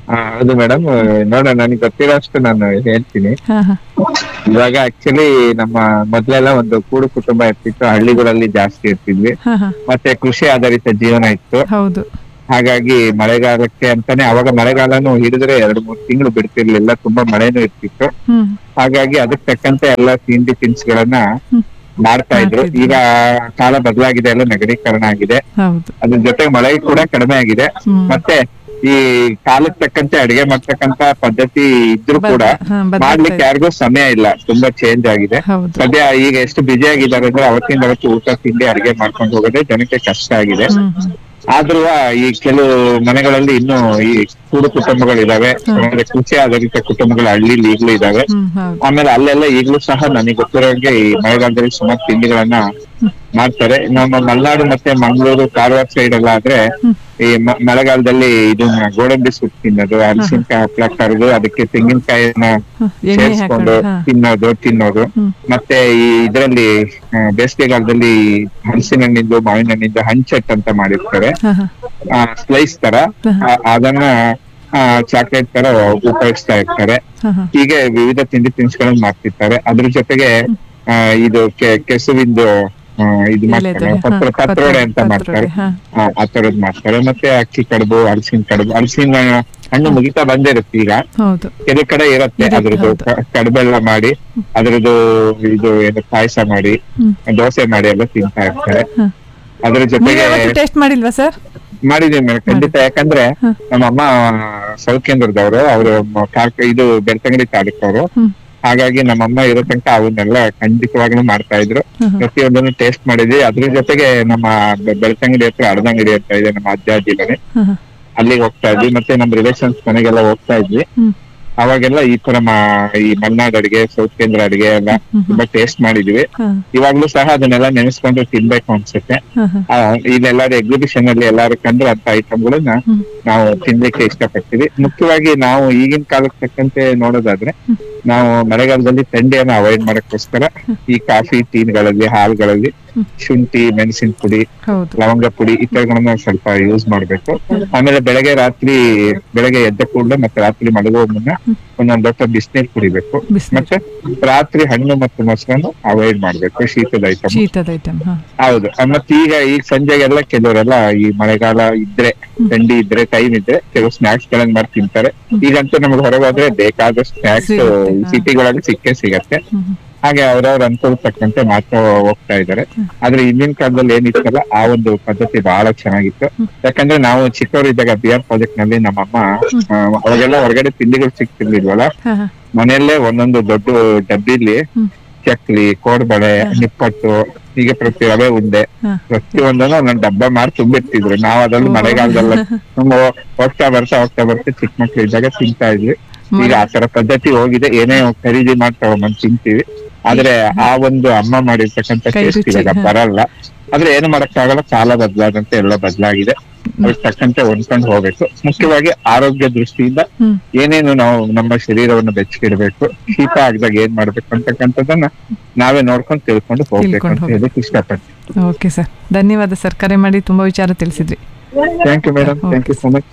ಆ, ಹೌದು ಮೇಡಮ್ ನೋಡೋಣ ನನಗೆ ಗೊತ್ತಿರೋ ಅಷ್ಟು ನಾನು ಹೇಳ್ತೀನಿ ಹಾ ಹಾ ಇವಾಗ ಆಕ್ಚುಲಿ ನಮ್ಮ ಮೊದ್ಲೆಲ್ಲ ಒಂದು ಕೂಡು ಕುಟುಂಬ ಇರ್ತಿತ್ತು ಹಳ್ಳಿಗಳಲ್ಲಿ ಜಾಸ್ತಿ ಇರ್ತಿದ್ವಿ ಹಾ ಹಾ ಮತ್ತೆ ಕೃಷಿ ಆಧಾರಿತ ಜೀವನ ಇತ್ತು ಹೌದು ಹಾಗಾಗಿ ಮಳೆಗಾಲಕ್ಕೆ ಅಂತಾನೆ ಅವಾಗ ಮಳೆಗಾಲನು ಹಿಡಿದ್ರೆ ಎರಡು ಮೂರು ತಿಂಗಳು ಬಿಡ್ತಿರ್ಲಿಲ್ಲ ತುಂಬಾ ಮಳೆನೂ ಇರ್ತಿತ್ತು ಹ್ಮ್ ಹಾಗಾಗಿ ಅದಕ್ಕೆ ತಕ್ಕಂತೆ ಎಲ್ಲ ತಿಂಡಿ ತಿನಿಸುಗಳನ್ನ ಮಾಡ್ತಾ ಇದ್ರು ಮಾಡ್ತಿದ್ರು. ಈಗ ಕಾಲ ಬದಲಾಗಿದೆ ಎಲ್ಲ ನಗರೀಕರಣ ಆಗಿದೆ ಹೌದು ಅದ್ರ ಜೊತೆ ಮಳೆ ಕೂಡ ಕಡಿಮೆ ಆಗಿದೆ ಹ್ಮ್. ಮತ್ತೆ ಈ ಕಾಲಕ್ಕೆ ತಕ್ಕಂತೆ ಅಡಿಗೆ ಮಾಡ್ತಕ್ಕಂತ ಪದ್ಧತಿ ಇದ್ರು ಬದ್- ಕೂಡ ಹಾ, ಬದ್ಲಾಗ್ತಾ ಮಾಡ್ಲಿಕ್ಕೆ ಇದೆ. ಯಾರಿಗೂ ಸಮಯ ಇಲ್ಲ ತುಂಬಾ ಚೇಂಜ್ ಆಗಿದೆ ಹೌದು ಸದ್ಯ ಈಗ ಎಷ್ಟು ಬಿಜಿ ಆಗಿದ್ದಾರೆ ಅಂದ್ರೆ ಅವತ್ತಿಂದ ಅವತ್ತು ಊಟ ತಿಂಡಿ ಅಡಿಗೆ ಮಾಡ್ಕೊಂಡು ಹೋಗೋದೇ ಜನಕ್ಕೆ ಕಷ್ಟ ಆಗಿದೆ ಹ್ಮ್ ಹ್ಮ್ ಆದ್ರೂ ಈ ಕೆಲವು ಮನೆಗಳಲ್ಲಿ ಇನ್ನು ಈ ಕೂಡು ಕುಟುಂಬಗಳಿದಾವೆ ಆಮೇಲೆ ಕೃಷಿ ಆಧಾರಿತ ಕುಟುಂಬಗಳು ಹಳ್ಳಿಲಿ ಈಗ್ಲೂ ಇದಾವೆ ಹ್ಮ್ ಹೌದು ಆಮೇಲೆ ಅಲ್ಲೆಲ್ಲ ಈಗ್ಲೂ ಸಹ ನನಗೆ ಗೊತ್ತಿರೋಂಗೆ ಈ ಮಳೆಗಾಲದಲ್ಲಿ ಸುಮಾರು ತಿಂಡಿಗಳನ್ನ ಮಾಡ್ತಾರೆ ನಮ್ಮ ಮಲೆನಾಡು ಮತ್ತೆ ಮಂಗಳೂರು ಕಾರವಾರ ಸೈಡ್ ಎಲ್ಲ ಆದ್ರೆ ಈ ಮ- ಮಳೆಗಾಲದಲ್ಲಿ ಇದನ್ನ ಗೋಡಂಬಿ ಸುಟ್ಟು ತಿನ್ನೋದು ಹಲಸಿನಕಾಯಿ ಹಪ್ಪಳ ಕರೆದು ಅದಕ್ಕೆ ತೆಂಗಿನಕಾಯಿನ ಎಣ್ಣೆ ಸೇರಿಸ್ಕೊಂಡು ಹಾಕೊಂಡು, ಹಾ. ತಿನ್ನೋದು ತಿನ್ನೋದು ಹ್ಮ್. ಮತ್ತೆ ಈ ಇದರಲ್ಲಿ ಬೇಸಿಗೆಗಾಲದಲ್ಲಿ ಹಲಸಿನ ಹಣ್ಣಿಂದು ಮಾವಿನ ಹಣ್ಣಿಂದು ಹಂಚಟ್ ಅಂತ ಮಾಡಿರ್ತಾರೆ ಹಾ ಹಾ ಸ್ಲೈಸ್ ತರ ಆ- ಅದನ್ನ ಚಾಕ್ಲೇಟ್ ತರ ಉಪಯೋಗಿಸ್ತಾ ಇರ್ತಾರೆ ಹಾ ಹಾ ಹೀಗೆ ವಿವಿಧ ತಿಂಡಿ ತಿನಿಸುಗಳನ್ನ ಮಾಡ್ತಿರ್ತಾರೆ ಅದ್ರ ಜೊತೆಗೆ ಆ, ಇದು ಕೆ- ಕೆಸುವಿಂದು ಆ, ಇದು ಮಾಡ್ತಾರೆ ಎಲೆದು, ಹಾ, ಪತ್ರ ಪತ್ರೋಡೆ ಅಂತ ಪತ್ರೋಡೆ, ಮಾಡ್ತಾರೆ ಹಾ. ಆ, ಆ ತರದ್ ಮಾಡ್ತಾರೆ ಮತ್ತೆ ಅಕ್ಕಿ ಕಡುಬು ಹಲಸಿನ ಕಡುಬು ಹಲಸಿನ ಹಣ್ಣು ಮುಗಿತಾ ಬಂದಿರುತ್ತೆ ಈಗ ಹೌದು ಕೆಲವು ಕಡೆ ಇರುತ್ತೆ ಇರುತ್ತೆ, ಅದ್ರದ್ದು ಹೌದು. ಕ- ಕಡುಬೆಲ್ಲ ಮಾಡಿ ಅದ್ರದ್ದು ಇದು ಏನು ಪಾಯಸ ಮಾಡಿ ಹ್ಮ್. ದೋಸೆ ಮಾಡಿ ಎಲ್ಲ ತಿಂತಾ ಇರ್ತಾರೆ ಹಾ. ಅದ್ರ ನೀವು ಜೊತೆಗೆ ಯಾವತ್ತು ಟೇಸ್ಟ್ ಮಾಡಿಲ್ವಾ ಸರ್ ಮಾಡಿದೀವಿ ಮೇಡಮ್ ಖಂಡಿತ ಯಾಕಂದ್ರೆ ನಮ್ಮ ಅಮ್ಮ ಸೌತ್ ಕೇಂದ್ರದವರು ಅವರು ಕಾರ್ಕ ಇದು ಬೆಳ್ತಂಗಡಿ ತಾಲೂಕವರು ಹ್ಮ್. ಹಾಗಾಗಿ ನಮ್ಮಮ್ಮ ಇರೋ ತನಕ ಅವನ್ನೆಲ್ಲ ಖಂಡಿತವಾಗ್ಲೂ ಮಾಡ್ತಾ ಇದ್ರು ಪ್ರತಿಯೊಂದನ್ನು ಟೇಸ್ಟ್ ಮಾಡಿದ್ವಿ ಅದ್ರ ಜೊತೆಗೆ ನಮ್ಮ ಬೆ- ಬೆಳ್ತಂಗಡಿ ಹತ್ರ ಅರ್ಧಂಗಡಿ ಅಂತ ಇದೆ ನಮ್ಮ ಅಜ್ಜ ಅಜ್ಜಿ ಮನೆ ಹಾ ಹಾ ಅಲ್ಲಿಗೆ ಹೋಗ್ತಾ ಇದ್ವಿ ಮತ್ತೆ ನಮ್ಮ ರಿಲೇಷನ್ಸ್ ಮನೆಗೆಲ್ಲ ಹೋಗ್ತಾ ಇದ್ವಿ ಹ್ಮ್. ಅವಾಗೆಲ್ಲ ಈ ತರ ಮಾ- ಈ ಮಲ್ನಾಡ್ ಅಡಿಗೆ ಸೌತ್ ಕೇಂದ್ರ ಅಡಿಗೆ ಎಲ್ಲ ತುಂಬಾ ಟೇಸ್ಟ್ ಮಾಡಿದ್ವಿ ಹಾ ಇವಾಗ್ಲೂ ಸಹ ಅದನ್ನೆಲ್ಲ ನೆನೆಸ್ಕೊಂಡು ತಿನ್ಬೇಕು ಅನ್ಸುತ್ತೆ ಹಾ ಹಾ ಆ, ಇಲ್ಲೆಲ್ಲಾರು ಎಕ್ಸಿಬಿಷನ್ ಅಲ್ಲಿ ಎಲ್ಲಾರು ಕಂಡ್ರೆ ಅಂತ ಐಟಮ್ಗಳನ್ನ ನಾವು ತಿನ್ಲಿಕ್ಕೆ ಇಷ್ಟಪಡ್ತೀವಿ ಮುಖ್ಯವಾಗಿ ನಾವು ಈಗಿನ ಕಾಲಕ್ಕೆ ತಕ್ಕಂತೆ ನೋಡೋದಾದ್ರೆ ನಾವು ಮಳೆಗಾಲದಲ್ಲಿ ಥಂಡಿಯನ್ನ ಅವಾಯ್ಡ್ ಮಾಡಕ್ಕೋಸ್ಕರ ಈ ಕಾಫಿ ಟೀನ್ಗಳಲ್ಲಿ ಹಾಲ್ಗಳಲ್ಲಿ ಶುಂಠಿ ಮೆಣಸಿನ ಪುಡಿ ಹೌದು ಲವಂಗ ಪುಡಿ ಇತರಗಳನ್ನ ಸ್ವಲ್ಪ ಯೂಸ್ ಮಾಡ್ಬೇಕು ಆಮೇಲೆ ಬೆಳಗ್ಗೆ ರಾತ್ರಿ ಬೆಳಗ್ಗೆ ಎದ್ದ ಕೂಡಲೇ ಮತ್ತೆ ರಾತ್ರಿ ಮಲಗುವ ಮುನ್ನ ಒಂದೊಂದ್ ಲೋಟ ಬಿಸಿನೀರು ಕುಡಿಬೇಕು ಬಿಸ್ನೀರ್. ಮತ್ತೆ ರಾತ್ರಿ ಹಣ್ಣು ಮತ್ತು ಮೊಸರನ್ನು ಅವಾಯ್ಡ್ ಮಾಡ್ಬೇಕು ಶೀತದ ಐಟಮ್ ಶೀತದ ಐಟಮ್ ಹಾ ಹೌದು ಆ, ಮತ್ತೆ ಈಗ ಈಗ ಸಂಜೆಗೆಲ್ಲ ಕೆಲವರೆಲ್ಲ ಈ ಮಳೆಗಾಲ ಇದ್ರೆ ಥಂಡಿ ಇದ್ರೆ ಟೈಮ್ ಇದ್ರೆ ಕೆಲವು ಸ್ನಾಕ್ಸ್ ಗಳನ್ನ ಮಾಡಿ ತಿಂತಾರೆ ಈಗಂತೂ ನಮ್ಗೆ ಹೊರಗೆ ಹೋದ್ರೆ ಬೇಕಾದಷ್ಟು ಸ್ನಾಕ್ಸ್ ಸಿಗುತ್ತೆ, ಹಾ. ಸಿಟಿಗಳಲ್ಲಿ ಸಿಕ್ಕೇ ಸಿಗತ್ತೆ ಹಾಗೆ ಅವ್ರವ್ರ ಅನುಕೂಲ ತಕ್ಕಂತೆ ಮಾತ್ರ ಹೋಗ್ತಾ ಇದ್ದಾರೆ ಆದ್ರೆ ಹಿಂದಿನ ಕಾಲದಲ್ಲಿ ಏನಿತ್ತಲ್ಲ ಆ ಒಂದು ಪದ್ಧತಿ ಬಹಳ ಚೆನ್ನಾಗಿತ್ತು ಯಾಕಂದ್ರೆ ನಾವು ಚಿಕ್ಕವರಿದ್ದಾಗ ಬಿ ಆರ್ ಪ್ರಾಜೆಕ್ಟ್ ನಲ್ಲಿ ನಮ್ಮಮ್ಮ ಆ, ಅವಾಗೆಲ್ಲ ಹೊರಗಡೆ ತಿಂಡಿಗಳು ಸಿಗ್ತಿರ್ಲಿಲ್ವಲ್ಲ ಹಾ ಹಾ ಮನೆಯಲ್ಲೇ ಒಂದೊಂದು ದೊಡ್ಡ ಡಬ್ಬಿಲಿ ಚಕ್ಲಿ ಕೋಡ್ಬಳೆ ನಿಪ್ಪಟ್ಟು ಹೀಗೆ ಪ್ರತಿ ರವೆ ಉಂಡೆ ಹಾ. ಪ್ರತಿಯೊಂದನ್ನು ಒಂದೊಂದು ಡಬ್ಬ ಮಾಡಿ ತುಂಬಿರ್ತಿದ್ರು ನಾವು ಅದ್ರಲ್ಲಿ ಮಳೆಗಾಲದಲ್ಲ ತುಂಬ ಹೋಗ್ತಾ ಬರ್ತಾ ಹೋಗ್ತಾ ಬರ್ತಾ ಚಿಕ್ಕ ಮಕ್ಳು ಇದ್ದಾಗ ತಿಂತಾ ಇದ್ವಿ ಈಗ ಆ ತರ ಪದ್ಧತಿ ಹೋಗಿದೆ ಏನೇ ಖರೀದಿ ಮಾಡಿ ತಗೊಂಬಂದ್ ತಿಂತೀವಿ ಆದ್ರೆ ಆ ಒಂದು ಅಮ್ಮ ಮಾಡಿರ್ತಕ್ಕಂಥ ಕೈ ಟೇಸ್ಟ್ ರುಚಿ, ಇವಾಗ ಹಾ. ಬರಲ್ಲ ಆದ್ರೆ ಏನು ಮಾಡಕ್ಕಾಗಲ್ಲ ಕಾಲ ಬದಲಾದಂತೆ ಎಲ್ಲ ಬದಲಾಗಿದೆ ಅದಕ್ಕೆ ತಕ್ಕಂತೆ ಹೊಂದ್ಕೊಂಡು ಹೋಗ್ಬೇಕು ಮುಖ್ಯವಾಗಿ ಆರೋಗ್ಯ ದೃಷ್ಟಿಯಿಂದ ಹ್ಮ್. ಏನೇನು ನಾವು ನಮ್ಮ ಶರೀರವನ್ನು ಬೆಚ್ಚಗಿಡ್ಬೇಕು ಶೀತ ಆಗದಾಗ ಏನ್ ಮಾಡ್ಬೇಕು ಅಂತಕ್ಕಂಥದ್ದನ್ನ ನಾವೇ ನೋಡ್ಕೊಂಡು ತಿಳ್ಕೊಂಡು ಹೋಗ್ಬೇಕು ತಿಳ್ಕೊಂಡು ಅಂತ ಹೇಳಕ್ ಇಷ್ಟಪಡ್ತೀನಿ ಓಕೆ ಸರ್ ಧನ್ಯವಾದ ಸರ್ ಕರೆ ಮಾಡಿ ತುಂಬಾ ವಿಚಾರ ತಿಳಿಸಿದ್ರಿ thank you madam thank you so much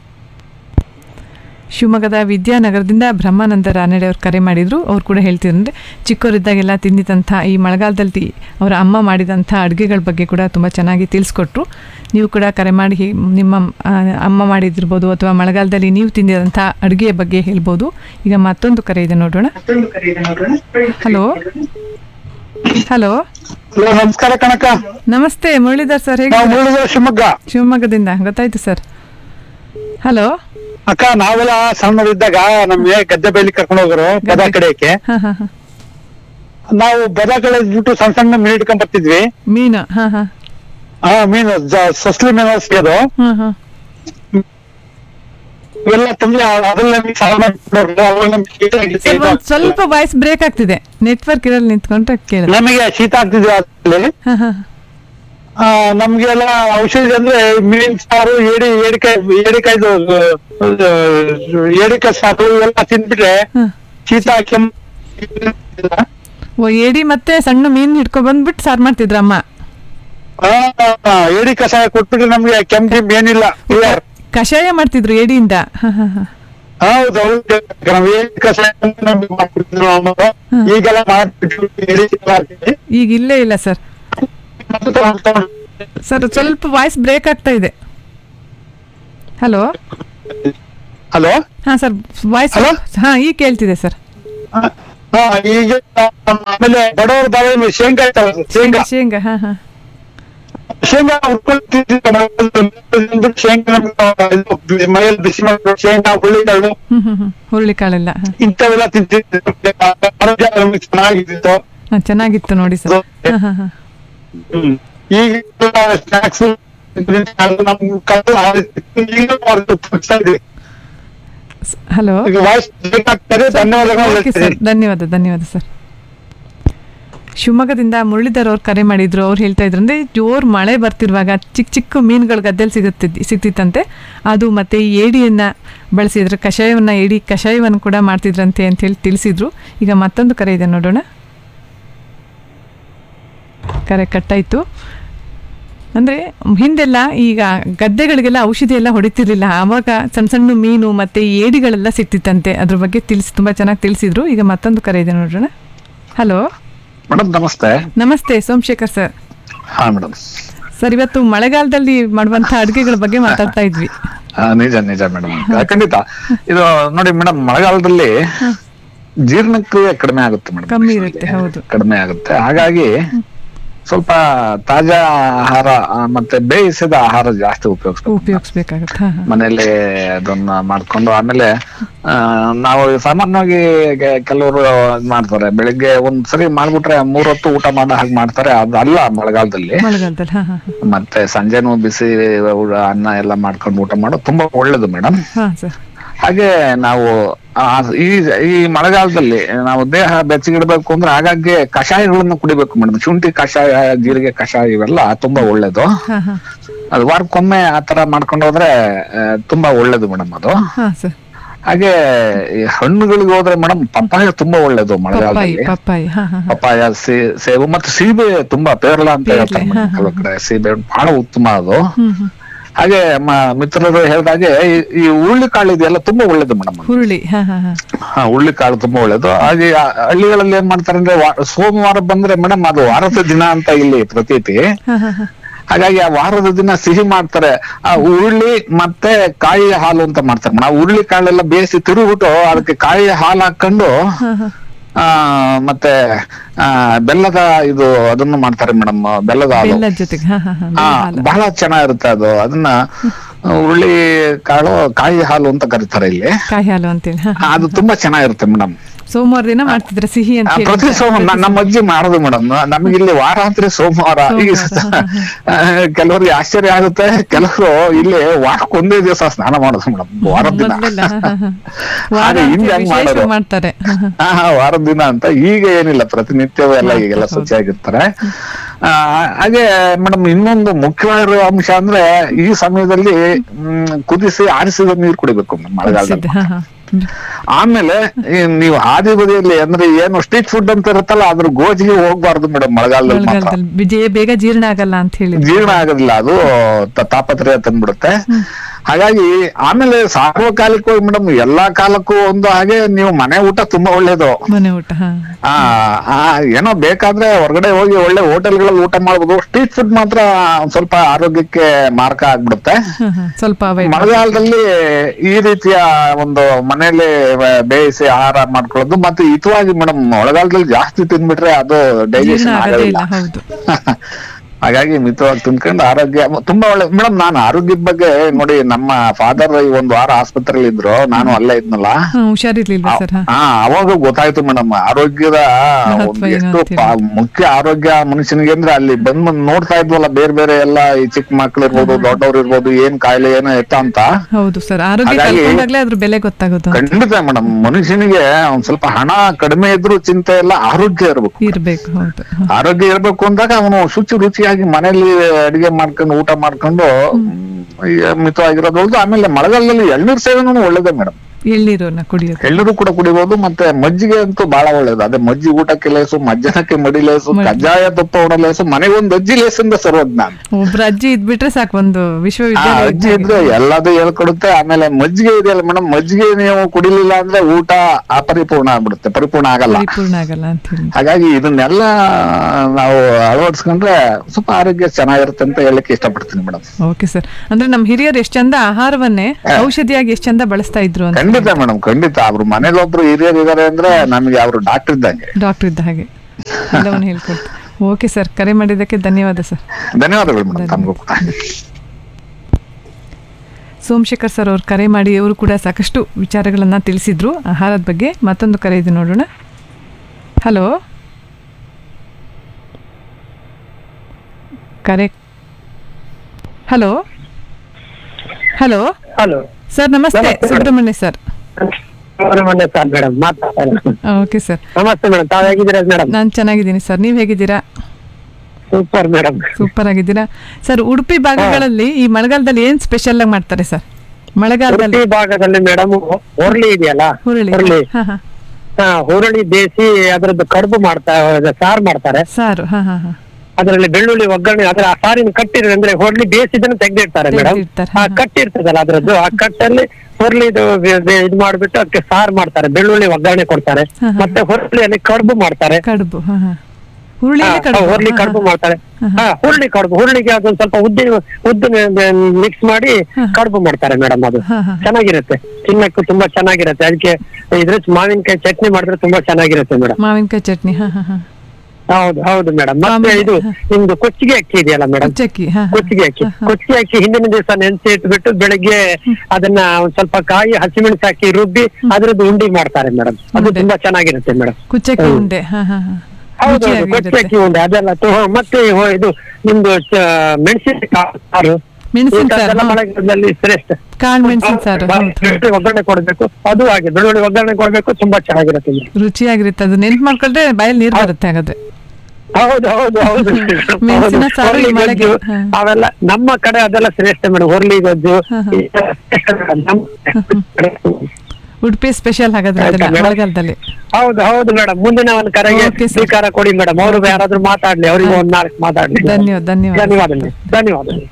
ಶಿವಮೊಗ್ಗದ ವಿದ್ಯಾನಗರದಿಂದ ಬ್ರಹ್ಮಾನಂದ ರಾನಡೆ ಅವ್ರು ಕರೆ ಮಾಡಿದ್ರು ಅವ್ರು ಕೂಡ ಹೇಳ್ತಿದ್ರೆ ಚಿಕ್ಕವರಿದ್ದಾಗೆಲ್ಲ ತಿಂದಿದ್ದಂಥ ಈ ಮಳೆಗಾಲದಲ್ಲಿ ಅವರ ಅಮ್ಮ ಮಾಡಿದಂಥ ಅಡುಗೆಗಳ ಬಗ್ಗೆ ಕೂಡ ತುಂಬ ಚೆನ್ನಾಗಿ ತಿಳಿಸ್ಕೊಟ್ರು ನೀವು ಕೂಡ ಕರೆ ಮಾಡಿ ಹೀ- ನಿಮ್ಮ ಆ, ಅಮ್ಮ ಮಾಡಿದಿರ್ಬೋದು ಅಥವಾ ಮಳೆಗಾಲದಲ್ಲಿ ನೀವು ತಿಂದಿದಂಥ ಅಡುಗೆಯ ಬಗ್ಗೆ ಹೇಳ್ಬೋದು ಈಗ ಮತ್ತೊಂದು ಕರೆ ಇದೆ ನೋಡೋಣ ಹಲೋ ಹಲೋ ಹಲೋ ನಮಸ್ಕಾರ ಕಣಕ ನಮಸ್ತೆ ಮುರಳೀಧರ್ ಸರ್ ಹೇಗೆ ನಾವು ಮುರಳೀಧರ್ ಶಿವಮೊಗ್ಗ ಶಿವಮೊಗ್ಗದಿಂದ ಗೊತ್ತಾಯ್ತು ಸರ್ ಹಲೋ ಅಕ್ಕ ನಾವೆಲ್ಲ ಸಣ್ಣವರಿದ್ದಾಗ ನಮ್ಗೆ ಗದ್ದೆ ಬೈಲಿ ಕರ್ಕೊಂಡು ಹೋಗೋರು ಬದ ಕಡೆಯಕ್ಕೆ ಹಾಂ ಹಾಂ ಹಾಂ ನಾವು ಬದ ಕಡೆ ಬಿಟ್ಟು ಸಣ್ಣ ಸಣ್ಣ ಮೀನು ಇಟ್ಕೊಂಡ್ ಬರ್ತಿದ್ವಿ ಮೀನು ಹಾಂ ಹಾಂ ಆ ಮೀನು ಜ- ಸಸ್ಲಿ ಮೀನು ಸಿಗೋದು ಹಾಂ ಹಾಂ ಇವೆಲ್ಲ ತುಂಬಿ ಅದೆಲ್ಲ ನಮ್ಗೆ ಸಾಲ ಮಾಡ್ಬಿಡೋರು. ಅವಾಗ ನಮ್ಗೆ ಶೀತ ಆಗಿತ್ತು. ಸ್ವಲ್ಪ ಒಂದ್ ಸ್ವಲ್ಪ ವಾಯ್ಸ್ ಬ್ರೇಕ್ ಆಗ್ತಿದೆ ನೆಟ್ವರ್ಕ್ ಇರಲ್ಲಿ ನಿಂತ್ಕೊಂಡ್ರೆ ಕೇಳ ನಮಗೆ ಶೀತ ಆಗ್ತಿದ್ವಿ ಅಲ್ಲಿ ಆ, ನಮ್ಗೆಲ್ಲ ಔಷಧಿ ಅಂದ್ರೆ ಮೀನ್ ಸಾರು ಏಡಿ ಏಡಿಕಾಯಿ ಏಡಿಕಾಯ್ದು ಆ, ಏಡಿಕಾಯಿ ಸಾರು ಇವೆಲ್ಲ ತಿಂದ್ಬಿಟ್ರೆ ಶೀತ ಕೆಮ್ಮು ಓ ಏಡಿ ಮತ್ತೆ ಸಣ್ಣ ಮೀನ್ ಹಿಡ್ಕೊ ಬಂದ್ಬಿಟ್ಟು ಸಾರ್ ಮಾಡ್ತಿದ್ರ ಅಮ್ಮ ಆ, ಏಡಿ ಕಷಾಯ ಕೊಟ್ಬಿಟ್ರೆ ನಮ್ಗೆ ಕೆಮ್ಮು ಗಿಮ್ಮು ಏನಿಲ್ಲ ಕ್ಲಿಯರ್ ಕಷಾಯ ಮಾಡ್ತಿದ್ರು ಏಡಿಯಿಂದ ಹ, ಹ, ಹ. ಹೌದು ಹೌದು ನಾವು ಏನ್ ಕಷಾಯ ಅಂತ ನಮ್ಗೆ ಮಾಡ್ಬಿಟ್ಟಿದ್ರು ಅಮ್ಮವ್ರು. ಈಗೆಲ್ಲ ಮಾಡ್ಬಿಟ್ಟು ಎಡಿ ಹಾಕಿ ಈಗ ಇಲ್ಲೇ ಇಲ್ಲ ಸರ್ ಸರ್ ಸ್ವಲ್ಪ ವಾಯ್ಸ್ ಬ್ರೇಕ್ ಆಗ್ತಾ ಇದೆ ಹಲೋ ಹಲೋ ಹಾ ಸರ್ ವಾಯ್ಸ್ ಹಾ ಈಗ ಕೇಳ್ತಿದೆ ಸರ್ ಹಾ ಈಗ ಆಮೇಲೆ ಬಡವರ ಬಾಳೆಹಣ್ಣು ಶೇಂಗಾ ಇರ್ತಲ್ಲ ಶೇಂಗಾ ಶೇಂಗಾ ಹಾ ಹಾ ಶೇಂಗಾ ಉಟ್ಕೊಂಡು ಶೇಂಗಾ ನಮ್ಗೆ ಇದು ಮನೆಯಲ್ಲಿ ಬಿಸಿ ಮಾಡ್ಕೊಂಡು ಶೇಂಗಾ ಹುಳ್ಳಿಕಾಳು ಹ್ಮ್ ಹ್ಮ್ ಹ್ಮ್ ಹುರುಳಿಕಾಳೆಲ್ಲ ಹಾ. ಇಂಥವೆಲ್ಲ ತಿಂತಿದ್ದೆ ಆರೋಗ್ಯ ನಮ್ಗೆ ಚೆನ್ನಾಗಿತ್ತು ಹಾ ಚೆನ್ನಾಗಿತ್ತು ನೋಡಿ ಸರ್ ಹಾ ಹಾ ಹಾ ಹ್ಮ್. ಈಗ ಸ್ನಾಕ್ಸ್ ನಮ್ ಕಲ್ಲು ಈಗ ಪುಸ್ತಕ ಇದೆ. ಹಲೋ ಈಗ ವಾಯ್ಸ್ ಬೇಕಾಗ್ತದೆ ಧನ್ಯವಾದಗಳು ಓಕೆ ಸರ್ ಧನ್ಯವಾದ ಧನ್ಯವಾದ ಸರ್ ಶಿವಮೊಗ್ಗದಿಂದ ಮುರಳೀಧರ್ ಅವ್ರು ಕರೆ ಮಾಡಿದ್ರು ಅವ್ರು ಹೇಳ್ತಾ ಇದ್ರು ಅಂದ್ರೆ ಜೋರ್ ಮಳೆ ಬರ್ತಿರುವಾಗ ಚಿಕ್ಕ ಚಿಕ್ಕ ಮೀನುಗಳು ಗದ್ದೆಲಿ ಸಿಗುತ್ತಿದ್ ಸಿಗ್ತಿತ್ತಂತೆ ಅದು ಮತ್ತೆ ಈ ಏಡಿಯನ್ನ ಬಳಸಿದ್ರು ಕಷಾಯವನ್ನ ಏಡಿ ಕಷಾಯವನ್ನು ಕೂಡ ಮಾಡ್ತಿದ್ರಂತೆ ಅಂತ ಹೇಳಿ ತಿಳಿಸಿದ್ರು ಈಗ ಮತ್ತೊಂದು ಕರೆ ಇದೆ ನೋಡೋಣ ಕರೆ ಕಟ್ಟಾಯಿತು ಅಂದರೆ ಹಿಂದೆಲ್ಲ ಈಗ ಗದ್ದೆಗಳಿಗೆಲ್ಲ ಔಷಧಿ ಎಲ್ಲ ಹೊಡಿತಿರ್ಲಿಲ್ಲ ಆವಾಗ ಸಣ್ಣ ಸಣ್ಣ ಮೀನು ಮತ್ತು ಏಡಿಗಳೆಲ್ಲ ಸಿಗ್ತಿತ್ತಂತೆ ಅದ್ರ ಬಗ್ಗೆ ತಿಳಿಸಿ ತುಂಬ ಚೆನ್ನಾಗಿ ತಿಳಿಸಿದ್ರು ಈಗ ಮತ್ತೊಂದು ಕರೆ ಇದೆ ನೋಡೋಣ ಹಲೋ ಮೇಡಮ್ ನಮಸ್ತೆ ನಮಸ್ತೆ ಸೋಮಶೇಖರ್ ಸರ್ ಹಾ ಮೇಡಮ್ ಸರ್ ಇವತ್ತು ಮಳೆಗಾಲದಲ್ಲಿ ಮಾಡುವಂಥ ಅಡುಗೆಗಳ ಬಗ್ಗೆ ಮಾತಾಡ್ತಾ ಇದ್ವಿ ನಿಜ ನಿಜ ಮೇಡಮ್ ಖಂಡಿತ ಇದು ನೋಡಿ ಮೇಡಮ್ ಮಳೆಗಾಲದಲ್ಲಿ ಜೀರ್ಣಕ್ರಿಯೆ ಕಡಿಮೆ ಆಗುತ್ತೆ ಮೇಡಮ್ ಕಮ್ಮಿ ಇರುತ್ತೆ ಹೌದು ಕಡಿಮೆ ಆಗುತ್ತೆ ಹಾಗಾಗಿ ಸ್ವಲ್ಪ ತಾಜಾ ಆಹಾರ ಆ, ಮತ್ತೆ ಬೇಯಿಸಿದ ಆಹಾರ ಜಾಸ್ತಿ ಉಪಯೋಗಿಸ್ಬೇಕು ಉಪಯೋಗಿಸ್ಬೇಕಾಗತ್ತೆ ಹಾಂ ಹಾಂ ಮನೆಯಲ್ಲಿ ಅದನ್ನ ಮಾಡ್ಕೊಂಡು ಆಮೇಲೆ ಆ, ನಾವು ಸಾಮಾನ್ಯವಾಗಿ ಗೆ- ಕೆಲವರು ಇದ್ ಮಾಡ್ತಾರೆ ಬೆಳಿಗ್ಗೆ ಒಂದ್ ಸರಿ ಮಾಡ್ಬಿಟ್ರೆ ಮೂರ್ ಹೊತ್ತು ಊಟ ಮಾಡೋ ಹಾಗೆ ಮಾಡ್ತಾರೆ ಅದಲ್ಲ ಮಳೆಗಾಲದಲ್ಲಿ ಮಳೆಗಾಲದಲ್ಲಿ ಹಾಂ ಹಾಂ ಮತ್ತೆ ಸಂಜೆನೂ ಬಿಸಿ ಊಟ- ಅನ್ನ ಎಲ್ಲ ಮಾಡ್ಕೊಂಡು ಊಟ ಮಾಡೋದು ತುಂಬಾ ಒಳ್ಳೇದು ಮೇಡಮ್ ಹಾಂ ಸರ್ ಹಾಗೆ ನಾವು ಆ, ಈ ಈ ಮಳೆಗಾಲದಲ್ಲಿ ನಾವು ದೇಹ ಬೆಚ್ಚಗಿಡ್ಬೇಕು ಅಂದ್ರೆ ಆಗಾಗ್ಗೆ ಕಷಾಯಗಳನ್ನು ಕುಡಿಬೇಕು ಮೇಡಮ್ ಶುಂಠಿ ಕಷಾಯ ಜೀರಿಗೆ ಕಷಾಯ ಇವೆಲ್ಲ ತುಂಬಾ ಒಳ್ಳೇದು ಹಾಂ ಹಾಂ ಅದು ವಾರಕ್ಕೊಮ್ಮೆ ಆ ತರ ಮಾಡ್ಕೊಂಡು ಹೋದ್ರೆ ಆ, ತುಂಬಾ ಒಳ್ಳೇದು ಮೇಡಮ್ ಅದು ಹಾಂ ಸರ್ ಹಾಗೆ ಈ ಹಣ್ಣುಗಳಿಗೆ ಹೋದ್ರೆ ಮೇಡಮ್ ಪಪ್ಪಾಯ ತುಂಬಾ ಒಳ್ಳೇದು ಪಪ್ಪಾಯಿ ಮಳೆಗಾಲದಲ್ಲಿ ಪಪ್ಪಾಯಿ ಹಾಂ ಹಾಂ ಪಪ್ಪಾಯ ಸೇ- ಸೇಬು ಮತ್ತೆ ಸೀಬೆ ತುಂಬಾ ಪೇರಲ ಅಂತ ಹೇಳ್ತಾರೆ ಪೇರ್ಲೆ, ಮೇಡಮ್ ಹಾ, ಕೆಲವು ಕಡೆ ಸೀಬೆ ಹಣ್ಣು ಬಹಳ ಉತ್ತಮ ಅದು ಹ್ಮ್ ಹ್ಮ್ ಹಾಗೆ ಮ- ಮಿತ್ರರು ಹೇಳ್ದಾಗೆ ಈ- ಈ ಹುರುಳಿ ಕಾಳು ಇದೆಯಲ್ಲ ತುಂಬಾ ಒಳ್ಳೇದು ಮೇಡಮ್ ಹುರುಳಿ ಹಾಂ ಹಾಂ ಹಾಂ ಹಾ ಹುರುಳಿ ಕಾಳು ತುಂಬಾ ಒಳ್ಳೇದು ಹಾಗೆ ಆ ಹಳ್ಳಿಗಳಲ್ಲಿ ಏನ್ ಮಾಡ್ತಾರೆ ಅಂದ್ರೆ ವಾ- ಸೋಮವಾರ ಬಂದ್ರೆ ಮೇಡಮ್ ಅದು ವಾರದ ದಿನ ಅಂತ ಇಲ್ಲಿ ಪ್ರತೀತಿ ಹಾಂ ಹಾಂ ಹಾಂ ಹಾಗಾಗಿ ಆ ವಾರದ ದಿನ ಸಿಹಿ ಮಾಡ್ತಾರೆ ಆ ಹುರುಳಿ ಮತ್ತೆ ಕಾಯಿ ಹಾಲು ಅಂತ ಮಾಡ್ತಾರೆ ನಾವು ಹುರುಳಿ ಕಾಳೆಲ್ಲ ಬೇಯಿಸಿ ತಿರುಗ್ಬಿಟ್ಟು ಅದಕ್ಕೆ ಕಾಯಿ ಹಾಲು ಹಾಕೊಂಡು ಹಾಂ ಹಾಂ ಆ ಮತ್ತೆ ಆ ಬೆಲ್ಲದ ಇದು ಅದನ್ನು ಮಾಡ್ತಾರೆ ಮೇಡಮ್ ಬೆಲ್ಲದ ಹಾಲು ಬೆಲ್ಲದ ಜೊತೆಗೆ ಹಾಂ ಹಾಂ ಹಾಂ ಆ ಬಹಳ ಚೆನ್ನಾಗಿರುತ್ತೆ ಅದು ಅದನ್ನ ಹುರುಳಿ ಕಾಳು ಕಾಯಿ ಹಾಲು ಅಂತ ಕರೀತಾರೆ ಇಲ್ಲಿ ಕಾಯಿ ಹಾಲು ಅಂತೇಳಿ ಹಾಂ ಆ, ಅದು ತುಂಬಾ ಚೆನ್ನಾಗಿರುತ್ತೆ ಮೇಡಮ್ ಸೋಮವಾರ ದಿನ ಮಾಡ್ತಿದ್ರೆ ಸಿಹಿ ಅಂತ ಹೇಳಿ ಪ್ರತಿ ಸೋಮವಾರ ನ- ನಮ್ಮ ಅಜ್ಜಿ ಮಾಡೋದು ಮೇಡಮ್ ನಮಗಿಲ್ಲಿ ವಾರಾಂತ್ರಿ ಸೋಮವಾರ ಈಗ ಆ, ಕೆಲವ್ರಿಗೆ ಆಶ್ಚರ್ಯ ಆಗುತ್ತೆ ಕೆಲವರು ಇಲ್ಲಿ ವಾರಕ್ಕೆ ಒಂದೇ ದಿವಸ ಸ್ನಾನ ಮಾಡೋದು ಮೇಡಮ್ ವಾರದ ದಿನ ಮೊದ್ಲೆಲ್ಲ, ಹಾ, ಹಾ, ಹಾ. ವಾರ ಹಾಗೆ ಹಿಂದೆ ಅಂತ ಹೆಂಗ್ ವಿಶೇಷ ಮಾಡೋದು ಮಾಡ್ತಾರೆ ಹಾ, ಹಾ. ಹಾ ಹಾ ವಾರದ ದಿನ ಅಂತ ಈಗ ಏನಿಲ್ಲ ಪ್ರತಿನಿತ್ಯವೂ ಎಲ್ಲ ಈಗೆಲ್ಲ ಶುಚಿಯಾಗಿರ್ತಾರೆ ಆ, ಹಾಗೆ ಮೇಡಮ್ ಇನ್ನೊಂದು ಮುಖ್ಯವಾಗಿರೋ ಅಂಶ ಅಂದ್ರೆ ಈ ಸಮಯದಲ್ಲಿ ಹ್ಮ್, ಕುದಿಸಿ ಆರಿಸಿದ ನೀರು ಕುಡಿಬೇಕು madam ಮಳೆಗಾಲದಲ್ಲಿ ಹಾ, ಹಾ. ಆಮೇಲೆ ಈ ನೀವು ಹಾದಿ ಬದಿಯಲ್ಲಿ ಅಂದ್ರೆ ಏನು ಸ್ಟ್ರೀಟ್ ಫುಡ್ ಅಂತ ಇರುತ್ತಲ್ಲ ಅದ್ರ ಗೋಜಿಗೆ ಹೋಗ್ಬಾರ್ದು ಮೇಡಮ್ ಮಳೆಗಾಲದಲ್ಲಿ ಮಾತ್ರ ಮಳೆಗಾಲದಲ್ಲಿ ಬಿಜೆ- ಬೇಗ ಜೀರ್ಣ ಆಗಲ್ಲ ಅಂತ ಹೇಳಿ ಜೀರ್ಣ ಆಗೋದಿಲ್ಲ ಅದು ತ- ತಾಪತ್ರಯ ತಂದ್ಬಿಡುತ್ತೆ ಹಾಗಾಗಿ ಆಮೇಲೆ ಸಾರ್ವಕಾಲಿಕವಾಗಿ ಮೇಡಮ್ ಎಲ್ಲಾ ಕಾಲಕ್ಕೂ ಒಂದು ಹಾಗೆ ನೀವು ಮನೆ ಊಟ ತುಂಬಾ ಒಳ್ಳೇದು ಮನೆ ಊಟ ಹಾ ಆ ಆ, ಏನೋ ಬೇಕಾದ್ರೆ ಹೊರಗಡೆ ಹೋಗಿ ಒಳ್ಳೆ ಹೋಟೆಲ್ಗಳಲ್ಲಿ ಊಟ ಮಾಡ್ಬೋದು ಸ್ಟ್ರೀಟ್ ಫುಡ್ ಮಾತ್ರ ಒಂದ್ ಸ್ವಲ್ಪ ಆರೋಗ್ಯಕ್ಕೆ ಮಾರ್ಕ ಆಗ್ಬಿಡುತ್ತೆ ಹಾ, ಹಾ. ಸ್ವಲ್ಪ avoid ಮಾಡಿ. ಮಳೆಗಾಲದಲ್ಲಿ ಈ ರೀತಿಯ ಒಂದು ಮನೆಯಲ್ಲಿ ಬೇಯಿಸಿ ಆಹಾರ ಮಾಡ್ಕೊಳ್ಳೋದು ಮತ್ತೆ ಹಿತವಾಗಿ ಮೇಡಮ್ ಮಳೆಗಾಲದಲ್ಲಿ ಜಾಸ್ತಿ ತಿಂದ್ಬಿಟ್ರೆ ಅದು ಜೀರ್ಣ ಡೈಜೆಷನ್ ಆಗೋದೇ ಆಗೋದಿಲ್ಲ ಇಲ್ಲ ಹೌದು ಹಾಗಾಗಿ ಮಿತವಾಗಿ ತಿನ್ಕೊಂಡು ಆರೋಗ್ಯ ತುಂಬಾ ಒಳ್ಳೆ ಮೇಡಮ್ ನಾನು ಆರೋಗ್ಯದ ಬಗ್ಗೆ ನೋಡಿ ನಮ್ಮ ಫಾದರ್ ಒಂದ್ ವಾರ ಆಸ್ಪತ್ರೆಯಲ್ಲಿ ಇದ್ರು ನಾನು ಅಲ್ಲೇ ಇದ್ನಲ್ಲ ಹಾ, ಹುಷಾರಿರ್ಲಿಲ್ವಾ ಸರ್ ಹಾ ಹಾ ಅವಾಗ ಗೊತ್ತಾಯ್ತು ಮೇಡಮ್ ಆರೋಗ್ಯದ ಮಹತ್ವ ಒಂದು ಏನು ಎಷ್ಟು ಅಂತೇಳಿ. ಪಾ- ಮುಖ್ಯ ಆರೋಗ್ಯ ಮನುಷ್ಯನಿಗೆ ಅಂದ್ರೆ ಅಲ್ಲಿ ಬಂದ್ ಬಂದ್ ನೋಡ್ತಾ ಇದ್ವಲ್ಲ ಬೇರೆ ಬೇರೆ ಎಲ್ಲ ಈ ಚಿಕ್ಕ ಮಕ್ಳು ಇರ್ಬೋದು ದೊಡ್ಡವ್ರು ಇರ್ಬೋದು ಏನ್ ಕಾಯಿಲೆ ಏನೋ ಎತ್ತ ಅಂತ ಹೌದು ಸರ್ ಆರೋಗ್ಯ ಹಾಗಾಗಿ- ಕಳ್ಕೊಂಡಾಗ್ಲೇ ಅದ್ರ ಬೆಲೆ ಗೊತ್ತಾಗೋದು ಖಂಡಿತ ಮೇಡಮ್ ಮನುಷ್ಯನಿಗೆ ಒಂದ್ ಸ್ವಲ್ಪ ಹಣ ಕಡಿಮೆ ಇದ್ರೂ ಚಿಂತೆ ಇಲ್ಲ ಆರೋಗ್ಯ ಇರ್ಬೇಕು ಇರ್ಬೇಕು ಹೌದು ಆರೋಗ್ಯ ಇರ್ಬೇಕು ಅಂದಾಗ ಅವನು ಶುಚಿ ರುಚಿಯಾಗಿ ಮನೆಯಲ್ಲಿ ಅಡಿಗೆ ಮಾಡ್ಕೊಂಡು ಊಟ ಮಾಡ್ಕೊಂಡು ಈ ಮಿತವಾಗಿರೋದು ಹೌದು ಆಮೇಲೆ ಮಳೆಗಾಲದಲ್ಲಿ ಎಳ್ನೀರ್ ಸೇವನೆ ಒಳ್ಳೇದೇ ಮೇಡಮ್ ಎಳ್ನೀರನ್ನ ಕುಡಿಯೋದು ಎಳ್ಳರು ಕೂಡ ಕುಡಿಬಹುದು ಮತ್ತೆ ಮಜ್ಜಿಗೆ ಅಂತೂ ಬಹಳ ಒಳ್ಳೇದು ಅದೇ ಮಜ್ಜಿ ಊಟಕ್ಕೆ ಲೇಸು ಮಜ್ಜನಕ್ಕೆ ಮಡಿ ಲೇಸು ಕಜ್ಜಾಯ ತುಪ್ಪ ಒಡ ಲೇಸು ಮನೆಗೊಂದು ಅಜ್ಜಿ ಲೇಸಿಂದ ಸರ್ವಜ್ಞ ಒಬ್ರು ಅಜ್ಜಿ ಇದ್ಬಿಟ್ರೆ ಸಾಕು ಒಂದು ಆ ವಿಶ್ವವಿದ್ಯಾಲಯ ಅಜ್ಜಿ ಇದ್ರೆ ಎಲ್ಲದೂ ಹೇಳ್ಕೊಡುತ್ತೆ ಆಮೇಲೆ ಮಜ್ಜಿಗೆ ಇದೆಯಲ್ಲ ಮೇಡಮ್ ಮಜ್ಜಿಗೆ ನೀವು ಕುಡಿಲಿಲ್ಲ ಅಂದ್ರೆ ಊಟ ಅಪರಿಪೂರ್ಣ ಆಗ್ಬಿಡುತ್ತೆ ಪರಿಪೂರ್ಣ ಆಗಲ್ಲ ಪರಿಪೂರ್ಣ ಆಗಲ್ಲ ಅಂತ ಹೇಳಿ ಹಾಗಾಗಿ ಇದನ್ನೆಲ್ಲ ನಾವು ಅಳವಡಿಸ್ಕೊಂಡ್ರೆ ಸ್ವಲ್ಪ ಆರೋಗ್ಯ ಚೆನ್ನಾಗಿರುತ್ತೆ ಅಂತ ಹೇಳಕ್ಕೆ ಇಷ್ಟಪಡ್ತೀನಿ ಮೇಡಮ್ ಓಕೆ ಸರ್ ಅಂದ್ರೆ ನಮ್ ಹಿರಿಯರು ಎಷ್ಟ್ ಚಂದ ಆಹಾರವನ್ನೇ ಔಷಧಿಯಾಗಿ ಎಷ್ಟ್ ಚಂದ ಬಳಸ್ತಾ ಇದ್ರು ಅಂತ ಖಂಡಿತ ಮೇಡಮ್ ಖಂಡಿತ ಅವ್ರ ಮನೇಲಿ ಒಬ್ರು ಹಿರಿಯರು ಇದಾರೆ ಅಂದ್ರೆ ನಮ್ಗೆ ಅವ್ರು ಡಾಕ್ಟರ್ ಇದ್ದಂಗೆ ಡಾಕ್ಟರ್ ಇದ್ದ ಹಾಗೆ ಎಲ್ಲವನ್ನು ಹೇಳ್ಕೊಡ್ತಾರೆ ಓಕೆ ಸರ್ ಕರೆ ಮಾಡಿದ್ದಕ್ಕೆ ಧನ್ಯವಾದ ಸರ್ ಧನ್ಯವಾದಗಳು ಮೇಡಮ್ ತಮಗೂ ಕೂಡ ಸೋಮಶೇಖರ್ ಸರ್ ಅವ್ರು ಕರೆ ಮಾಡಿ ಅವರು ಕೂಡ ಸಾಕಷ್ಟು ವಿಚಾರಗಳನ್ನು ತಿಳಿಸಿದ್ರು ಆಹಾರದ ಬಗ್ಗೆ ಮತ್ತೊಂದು ಕರೆ ಇದೆ ನೋಡೋಣ ಹಲೋ ಕರೆ ಹಲೋ ಹಲೋ ಹಲೋ ಸರ್ ನಮಸ್ತೆ ನಮಸ್ತೆ Subrahmanya sir Subrahmanya sir madam ಮಾತಾಡ್ತಾರೆ ಓಕೆ ಸರ್ ನಮಸ್ತೆ ಮೇಡಮ್ ತಾವ್ ಹೇಗಿದ್ದೀರಾ ಮೇಡಮ್ ನಾನು ಚೆನ್ನಾಗಿದ್ದೀನಿ ಸರ್ ನೀವು ಹೇಗಿದ್ದೀರಾ ಸೂಪರ್ ಮೇಡಮ್ ಸೂಪರ್ ಆಗಿದ್ದೀರಾ ಸರ್ ಉಡುಪಿ ಭಾಗಗಳಲ್ಲಿ ಈ ಮಳೆಗಾಲದಲ್ಲಿ ಏನ್ ಸ್ಪೆಷಲ್ ಆಗಿ ಮಾಡ್ತಾರೆ ಸರ್ ಮಳೆಗಾಲದಲ್ಲಿ ಉಡುಪಿ ಭಾಗದಲ್ಲಿ ಮೇಡಮ್ ಹುರುಳಿ ಇದೆಯಲ್ಲ ಹುರುಳಿ ಹುರುಳಿ ಹಾ ಹಾ ಹಾ ಹುರುಳಿ ಬೇಯಿಸಿ ಅದ್ರದ್ದು ಕಡುಬು ಮಾಡ್ತಾ ಸಾರು ಮಾಡ್ತಾರೆ ಸಾರು ಹಾ ಹಾ ಹಾ ಅದರಲ್ಲಿ ಬೆಳ್ಳುಳ್ಳಿ ಒಗ್ಗರಣೆ ಅದ್ರ ಆ ಸಾರಿನ ಕಟ್ಟಿದ್ರೆ ಅಂದ್ರೆ ಹುರುಳಿ ಬೇಯಿಸಿದ್ದನ್ನ ತೆಗ್ದಿರ್ತಾರೆ ಮೇಡಮ್ ತೆಗ್ದಿರ್ತಾರೆ, ಆ ಕಟ್ಟಿರ್ತದಲ್ಲ ಅದ್ರದ್ದು ಆ ಕಟ್ಟಲ್ಲಿ ಹುರುಳಿದು ಬೆ- ಬೆ- ಇದು ಮಾಡ್ಬಿಟ್ಟು ಅದಕ್ಕೆ ಸಾರು ಮಾಡ್ತಾರೆ ಬೆಳ್ಳುಳ್ಳಿ ಒಗ್ಗರಣೆ ಕೊಡ್ತಾರೆ ಮತ್ತೆ ಹುರುಳಿಯಲ್ಲಿ ಕಡುಬು ಮಾಡ್ತಾರೆ ಕಡುಬು ಹಾ ಹಾ ಹುರುಳಿಯಲ್ಲೇ ಹಾ, ಕಡುಬು ಹುರುಳಿ ಹಾ, ಕಡುಬು ಹಾ. ಮಾಡ್ತಾರೆ ಹಾ ಹುರುಳಿ ಕಡುಬು ಹುರುಳಿಗೆ ಅದೊಂದ್ ಸ್ವಲ್ಪ ಉದ್ದಿನ ಉದ್ದಿನ ಮಿಕ್ಸ್ ಮಾಡಿ ಕಡುಬು ಮಾಡ್ತಾರೆ ಮೇಡಮ್ ಅದು ಚೆನ್ನಾಗಿರುತ್ತೆ ತಿನ್ನಕ್ಕೂ ತುಂಬಾ ಚೆನ್ನಾಗಿರುತ್ತೆ ಅದಕ್ಕೆ ಇದ್ರ ಮಾವಿನಕಾಯಿ ಚಟ್ನಿ ಮಾಡಿದ್ರೆ ತುಂಬಾ ಚೆನ್ನಾಗಿರುತ್ತೆ ಮೇಡಮ್ ಮಾವಿನಕಾಯಿ ಚಟ್ನಿ ಹಾ ಹಾ ಹಾ ಹೌದು ಹೌದು ಮೇಡಮ್ ಮತ್ತೆ ಇದು ನಿಮ್ದು ಕೊಚ್ಚಿಗೆ ಅಕ್ಕಿ ಇದೆಯಲ್ಲ ಮೇಡಮ್ ಚಕ್ಕಿ ಹಾ ಕೊಚ್ಚಿಗೆ ಅಕ್ಕಿ ಕೊಚ್ಚಿಗೆ ಅಕ್ಕಿ ಹಿಂದಿನ ದಿವಸ ನೆನೆಸಿ ಇಟ್ಬಿಟ್ಟು ಬೆಳಿಗ್ಗೆ ಅದನ್ನ ಒಂದ್ ಸ್ವಲ್ಪ ಕಾಯಿ ಹಸಿಮೆಣಸು ಹಾಕಿ ರುಬ್ಬಿ ಅದ್ರದ್ದು ಉಂಡಿ ಮಾಡ್ತಾರೆ ಮೇಡಮ್ ಅದು ತುಂಬಾ ಚೆನ್ನಾಗಿರುತ್ತೆ ಮೇಡಮ್ ಕುಚ್ಚಕ್ಕಿ ಉಂಡೆ ಹಾ ಹಾ ಹಾ ಹೌದು ಕೊಚ್ಚಿ ರುಚಿಯಾಗಿರುತ್ತೆ. ಅಕ್ಕಿ ಉಂಡೆ ಅದೆಲ್ಲ ತು- ಹ, ಮತ್ತೆ ಹೊ- ಇದು ನಿಮ್ದು ಮೆಣಸಿನಕಾಯಿ ಸಾರು ಮೆಣಸಿನ ಈ ಸಾರು, ಥರದ್ದೆಲ್ಲ ಹಾ. ಮಳೆಗಾಲದಲ್ಲಿ ಶ್ರೇಷ್ಠ ಕಾಳು ಮೆಣಸಿನ ಸಾರು ಬಾ- ಹೌದು ಬೆಳ್ಳುಳ್ಳಿ ಒಗ್ಗರಣೆ ಕೊಡ್ಬೇಕು ಅದು ಹಾಗೆ ಬೆಳ್ಳುಳ್ಳಿ ಒಗ್ಗರಣೆ ಕೊಡ್ಬೇಕು ತುಂಬಾ ಚೆನ್ನಾಗಿರುತ್ತೆ ಮೇಡಮ್. ರುಚಿಯಾಗಿರುತ್ತೆ ಅದು ನೆನ್ಪು ಮಾಡ್ಕೊಂಡ್ರೆ ಬಾಯಲ್ಲಿ ನೀರು ಬರುತ್ತೆ ಹಾಗಾದ್ರೆ ಹೌದು ಹೌದು ಹೌದು ಮೆಣಸಿನ ಹೌದು. ಸಾರು ಈ ಹುರುಳಿ ಮಳೆಗೆ, ಗೊಜ್ಜು, ಹಾ. ಅವೆಲ್ಲ ನಮ್ಮ ಕಡೆ ಅದೆಲ್ಲ ಶ್ರೇಷ್ಠ ಮೇಡಮ್ ಹುರ್ಲಿ ಗೊಜ್ಜು ಈ ತರ ಶ್ರೇಷ್ಠ madam. ನಮ್ಮ ಕಡೆ. ಉಡುಪಿ ಸ್ಪೆಷಲ್ ಹಾಗಾದ್ರೆ ಆಯ್ತಾ ಅದೆಲ್ಲ ಮೇಡಮ್? ಮಳೆಗಾಲದಲ್ಲಿ ಹೌದು ಹೌದು ಮೇಡಮ್ ಮುಂದಿನ ಒಂದು ಕರೆಗೆ ಸ್ವೀಕಾರ ಕೊಡಿ ಮೇಡಮ್ ಅವರು ಯಾರಾದ್ರೂ ಮಾತಾಡ್ಲಿ ಅವರಿಗೆ ಒಂದ್ ನಾಲ್ಕು ಮಾತಾಡ್ಲಿ ಧನ್ಯವಾದ ಧನ್ಯವಾದ ಧನ್ಯವಾದಗಳು ಧನ್ಯವಾದಗಳು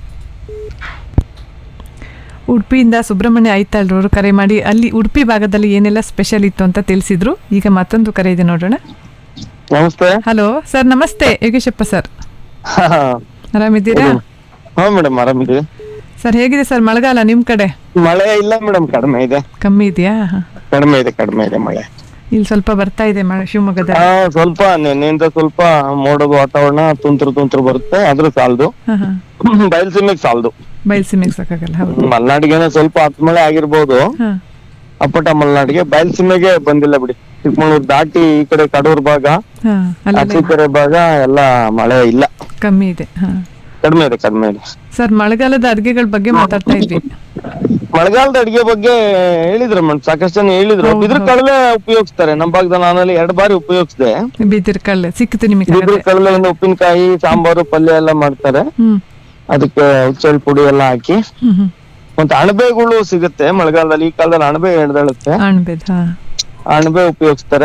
ಉಡುಪಿಯಿಂದ ಸುಬ್ರಹ್ಮಣ್ಯ ಐತಾಳ್ರವರು ಕರೆ ಮಾಡಿ ಅಲ್ಲಿ ಉಡುಪಿ ಭಾಗದಲ್ಲಿ ಏನೆಲ್ಲ ಸ್ಪೆಷಲ್ ಇತ್ತು ಅಂತ ತಿಳಿಸಿದ್ರು ಈಗ ಮತ್ತೊಂದು ಕರೆ ಇದೆ ನೋಡೋಣ ನಮಸ್ತೆ ಹಲೋ ಸರ್ ನಮಸ್ತೆ ಯೋಗೇಶಪ್ಪ ಸರ್ ಹಾ ಆರಾಮಿದ್ದೀರಾ ಹಾ ಮೇಡಮ್ ಆರಾಮಿದ್ದೀವಿ ಸರ್ ಹೇಗಿದೆ ಸರ್ ಮಳೆಗಾಲ ನಿಮ್ ಕಡೆ ಮಳೆ ಇಲ್ಲ ಮೇಡಮ್ ಕಡಿಮೆ ಇದೆ ಕಮ್ಮಿ ಇದೆಯಾ ಹಾ. ಕಡಿಮೆ ಇದೆ ಕಡಿಮೆ ಇದೆ ಮಳೆ ಇಲ್ಲಿ ಸ್ವಲ್ಪ ಬರ್ತಾ ಇದೆ ಮಳೆ ಶಿವಮೊಗ್ಗದ ಹಾ ಸ್ವಲ್ಪ ನಿನ್ನೆಯಿಂದ ಸ್ವಲ್ಪ ಮೋಡದ ವಾತಾವರಣ ತುಂತುರು ತುಂತುರು ಬರುತ್ತೆ ಆದ್ರೂ ಸಾಲದು ಹಾ ಹಾ ಬಯಲ್ಸೀಮೆಗೆ ಸಾಲದು ಬಯಲ್ಸೀಮೆಗೆ ಸಾಕಾಗಲ್ಲ ಹೌದು ಮಲ್ನಾಡಿಗೆನ ಸ್ವಲ್ಪ ಹತ್ತು ಮಳೆ ಆಗಿರ್ಬೋದು ಹಾ ಅಪ್ಪಟ ಮಲ್ನಾಡಿಗೆ ಬಯಲ್ಸೀಮೆಗೆ ಬಂದಿಲ್ಲ ಬಿಡಿ ಚಿಕ್ಕಮಗಳೂರು ದಾಟಿ ಈ ಕಡೆ ಕಡೂರ್ ಭಾಗ ಹಾ ಆಚೆ ಅಲ್ಲಿ ಕಡೆ ಭಾಗ ಎಲ್ಲ ಮಳೆ ಇಲ್ಲ ಕಮ್ಮಿ ಇದೆ ಹಾ ಕಡಿಮೆ ಇದೆ ಕಡಿಮೆ ಇದೆ ಸರ್ ಮಳೆಗಾಲದ ಅಡುಗೆಗಳ ಬಗ್ಗೆ ಮಾತಾಡ್ತಾ ಇದ್ವಿ ಮಳೆಗಾಲದ ಅಡಿಗೆ ಬಗ್ಗೆ ಹೇಳಿದ್ರು ಮೇಡಮ್ ಸಾಕಷ್ಟು ಜನ ಹೇಳಿದ್ರು ಬಿದ್ರ ಕಡಲೆ ಉಪಯೋಗಿಸ್ತಾರೆ ನಮ್ಮ ಭಾಗದಲ್ಲಿ ನಾನಲ್ಲಿ ಎರಡು ಬಾರಿ ಉಪಯೋಗಿಸಿದೆ ಬಿದಿರ್ ಕಳ್ಳೆ ಸಿಕ್ತು ನಿಮಗೆ ಬಿದ್ರ ಕಡಲೆಯಿಂದ ಉಪ್ಪಿನಕಾಯಿ ಸಾಂಬಾರು ಪಲ್ಯ ಎಲ್ಲ ಮಾಡ್ತಾರೆ ಹ್ಮ್ ಅದಕ್ಕೆ ಹುಚ್ಚೆಳ್ ಪುಡಿ ಎಲ್ಲ ಹಾಕಿ ಹ್ಮ್ ಹ್ಮ್ ಮತ್ತೆ ಅಣಬೆಗಳು ಸಿಗುತ್ತೆ ಮಳೆಗಾಲದಲ್ಲಿ ಈ ಕಾಲದಲ್ಲಿ ಅಣಬೆ ಎಳ್ದಳುತ್ತೆ ಅಣ್ಬೇದ್ ಹಾ ಅಣಬೆ ಉಪಯೋಗಿಸ್ತಾರೆ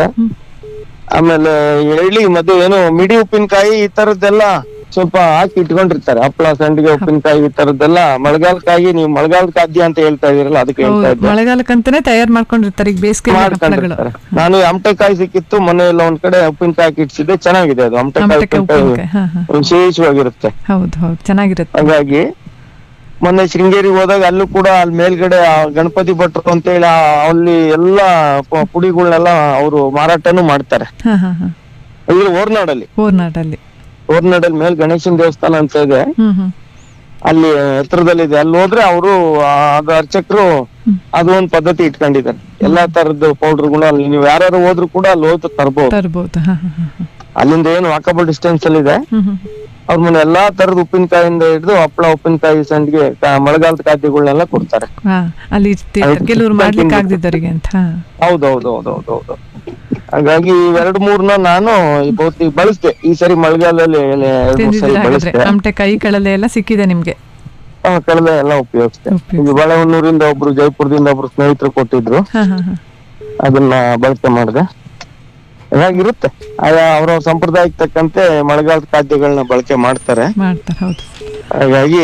ಆಮೇಲೆ ಎಳ್ಳಿ ಮತ್ತೆ ಏನು ಮಿಡಿ ಉಪ್ಪಿನಕಾಯಿ ಈ ತರದ್ದೆಲ್ಲ ಸ್ವಲ್ಪ ಹಾಕಿ ಇಟ್ಕೊಂಡಿರ್ತಾರೆ ಹಪ್ಪಳ ಸಂಡಿಗೆ ಉಪ್ಪಿನಕಾಯಿ ಈ ತರದ್ದೆಲ್ಲ ಮಳೆಗಾಲಕ್ಕಾಗಿ ನೀವು ಮಳೆಗಾಲದ ಖಾದ್ಯ ಅಂತ ಹೇಳ್ತಾ ಇದೀರಲ್ಲ ಅದಕ್ಕೆ ಹೇಳ್ತಾ ಹೌದು ಇದ್ದೆ ಮಳೆಗಾಲಕ್ಕಾಂತಾನೆ ತಯಾರು ಮಾಡ್ಕೊಂಡಿರ್ತಾರೆ ಈಗ ಬೇಸಿಗೆ ಹಪ್ಪಳಗಳು ಮಾಡ್ಕೊಂಡಿರ್ತಾರೆ ನಾನು ಅಮಟೆಕಾಯಿ ಸಿಕ್ಕಿತ್ತು ಮೊನ್ನೆ ಎಲ್ಲ ಒಂದ್ ಕಡೆ ಉಪ್ಪಿನಕಾಯಿ ಹಾಕಿ ಇಡ್ಸಿದ್ದೆ ಚೆನ್ನಾಗಿದೆ ಅದು ಅಮಟೆಕಾಯಿ ಅಮಟೆಕಾಯಿ ಉಪ್ಪಿನಕಾಯಿ ಉಪ್ಪಿನಕಾಯಿ ಹಾ ಹಾ ವಿಶೇಷವಾಗಿರುತ್ತೆ ಹೌದು ಹೌದು ಚೆನ್ನಾಗಿರುತ್ತೆ ಹಾಗಾಗಿ ಮೊನ್ನೆ ಶೃಂಗೇರಿಗೆ ಹೋದಾಗ ಅಲ್ಲೂ ಕೂಡ ಅಲ್ಲಿ ಮೇಲ್ಗಡೆ ಆ ಗಣಪತಿ ಭಟ್ರು ಅಂತ ಹೇಳಿ ಆ ಅಲ್ಲಿ ಎಲ್ಲಾ ಪ- ಪುಡಿಗಳನ್ನೆಲ್ಲ ಅವರು ಮಾರಾಟನೂ ಮಾಡ್ತಾರೆ ಹಾ ಹಾ ಹಾ ಇಲ್ಲಿ ಓರ್ನಾಡಲ್ಲಿ ಓರ್ನಾಡಲ್ಲಿ ಓರ್ನಾಡಲ್ಲಿ ಮೇಲ್ ಗಣೇಶನ್ ದೇವಸ್ಥಾನ ಅಂತ ಇದೆ ಹ್ಮ್ ಹ್ಮ್ ಅಲ್ಲಿ ಎತ್ತರದಲ್ಲಿದೆ ಅಲ್ಲಿ ಹೋದ್ರೆ ಅವರು ಅದು ಅರ್ಚಕರು ಅದು ಒಂದ್ ಪದ್ಧತಿ ಇಟ್ಕೊಂಡಿದ್ದಾರೆ ಎಲ್ಲಾ ತರದ್ದು ಪೌಡರ್ಗಳು ಅಲ್ಲಿ ನೀವು ಯಾರು ಹೋದ್ರು ಕೂಡ ಅಲ್ಲಿ ಹೋದ್ ತರ್ಬೋದು ತರ್ಬೋದು ಹಾ ಹಾ ಹಾ ಹಾ. ಅಲ್ಲಿಂದ ಏನು ವಾಕಬಲ್ ಡಿಸ್ಟೆನ್ಸ್ ಅಲ್ಲಿ ಇದೆ ಹ್ಮ್ ಹ್ಮ್ ಅವ್ರ ಮನೆ ಎಲ್ಲಾ ತರದ ಉಪ್ಪಿನಕಾಯಿಂದ ಹಿಡಿದು ಹಪ್ಪಳ ಉಪ್ಪಿನಕಾಯಿ ಸಂಡಿಗೆ ಕ- ಮಳೆಗಾಲದ ಖಾದ್ಯಗಳನ್ನೆಲ್ಲ ಕೊಡ್ತಾರೆ ಹಾ ಅಲ್ಲಿ ಇರ್ತಿರ್ತಾರೆ ಕೆಲವ್ರು ಮಾಡ್ಲಿಕ್ಕೆ ಆಗದಿದ್ದವರಿಗೆ ಅಂತ ಹಾ. ಹೌದೌದು ಹೌದೌದು ಹಾಗಾಗಿ ಇವೆರಡು ಮೂರ್ನ ನಾನು ಈ ಬಹುತಿ ಬಳಸ್ದೆ ಈ ಸರಿ ಮಳೆಗಾಲದಲ್ಲಿ ಎರಡ್ ಮೂರ್ ಸರಿ ತಿಂದಿದ್ದೀರಾ ಹಾಗಾದ್ರೆ ಬಳಸ್ದೆ ಆಮಟೆಕಾಯಿ ಕಳಲೆ ಎಲ್ಲ ಸಿಕ್ಕಿದೆ ನಿಮ್ಗೆ ಹಾ ಕಳೆದ ಎಲ್ಲ ಉಪಯೋಗಿಸ್ತೆ ಈಗ ಬಾಳೆಹೊನ್ನೂರಿಂದ ಒಬ್ರು ಜೈಪುರದಿಂದ ಒಬ್ರು ಸ್ನೇಹಿತರು ಕೊಟ್ಟಿದ್ರು ಹಾ ಹಾ ಹಾ ಅದನ್ನ ಬಳಕೆ ಮಾಡಿದೆ ಹಾಗಿರುತ್ತೆ ಅವ್ರ ಸಂಪ್ರದಾಯಕ್ಕೆ ತಕ್ಕಂತೆ ಮಳೆಗಾಲದ ಖಾದ್ಯಗಳನ್ನ ಬಳಕೆ ಮಾಡ್ತಾರೆ ಮಾಡ್ತಾರೆ ಹೌದು ಹಾಗಾಗಿ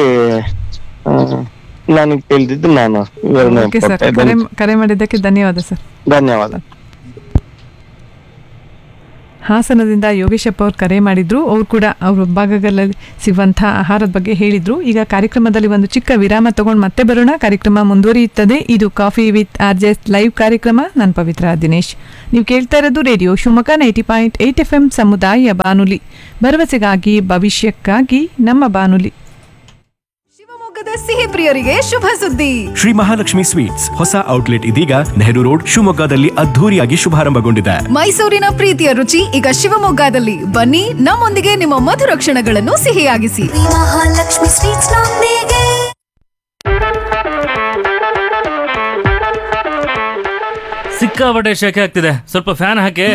ನನಗೆ ತಿಳಿದಿದ್ದು ನಾನು ವಿವರಣೆ ಓಕೆ ಸರ್ ಕೊಟ್ಟೆ. ಕರೆ ಕರೆ ಮಾಡಿದ್ದಕ್ಕೆ ಧನ್ಯವಾದ ಸರ್ ಧನ್ಯವಾದ ಹಾಸನದಿಂದ ಯೋಗೇಶಪ್ಪ ಅವ್ರು ಕರೆ ಮಾಡಿದ್ರು ಅವ್ರು ಕೂಡ ಅವ್ರ ಭಾಗಗಳಲ್ಲಿ ಸಿಗುವಂಥ ಆಹಾರದ ಬಗ್ಗೆ ಹೇಳಿದ್ರು ಈಗ ಕಾರ್ಯಕ್ರಮದಲ್ಲಿ ಒಂದು ಚಿಕ್ಕ ವಿರಾಮ ತಗೊಂಡು ಮತ್ತೆ ಬರೋಣ ಕಾರ್ಯಕ್ರಮ ಮುಂದುವರಿಯುತ್ತದೆ ಇದು coffee with R J live ಕಾರ್ಯಕ್ರಮ ನಾನು ಪವಿತ್ರ ದಿನೇಶ್ ನೀವು ಕೇಳ್ತಾ ಇರೋದು radio Shivamogga ninety point eight F M ಸಮುದಾಯ ಬಾನುಲಿ ಭರವಸೆಗಾಗಿ ಭವಿಷ್ಯಕ್ಕಾಗಿ ನಮ್ಮ ಬಾನುಲಿ ಶಿವಮೊಗ್ಗದ ಸಿಹಿ ಪ್ರಿಯರಿಗೆ ಶುಭ ಸುದ್ದಿ ಶ್ರೀ ಮಹಾಲಕ್ಷ್ಮಿ ಸ್ವೀಟ್ಸ್ ಹೊಸ ಔಟ್ಲೆಟ್ ಇದೀಗ ನೆಹರು ರೋಡ್ ಶಿವಮೊಗ್ಗದಲ್ಲಿ ಅದ್ಧೂರಿಯಾಗಿ ಶುಭಾರಂಭಗೊಂಡಿದೆ ಮೈಸೂರಿನ ಪ್ರೀತಿಯ ರುಚಿ ಈಗ ಶಿವಮೊಗ್ಗದಲ್ಲಿ ಬನ್ನಿ ನಮ್ಮೊಂದಿಗೆ ನಿಮ್ಮ ಮಧುರ ಕ್ಷಣಗಳನ್ನು ಸಿಹಿಯಾಗಿಸಿ ಮಹಾಲಕ್ಷ್ಮಿ ಸ್ವೀಟ್ಸ್ ನೊಂದಿಗೆ ಸಿಕ್ಕಾಪಟ್ಟೆ ಶೆಕೆ ಆಗ್ತಿದೆ ಸ್ವಲ್ಪ ಫ್ಯಾನ್ ಹಾಕಿ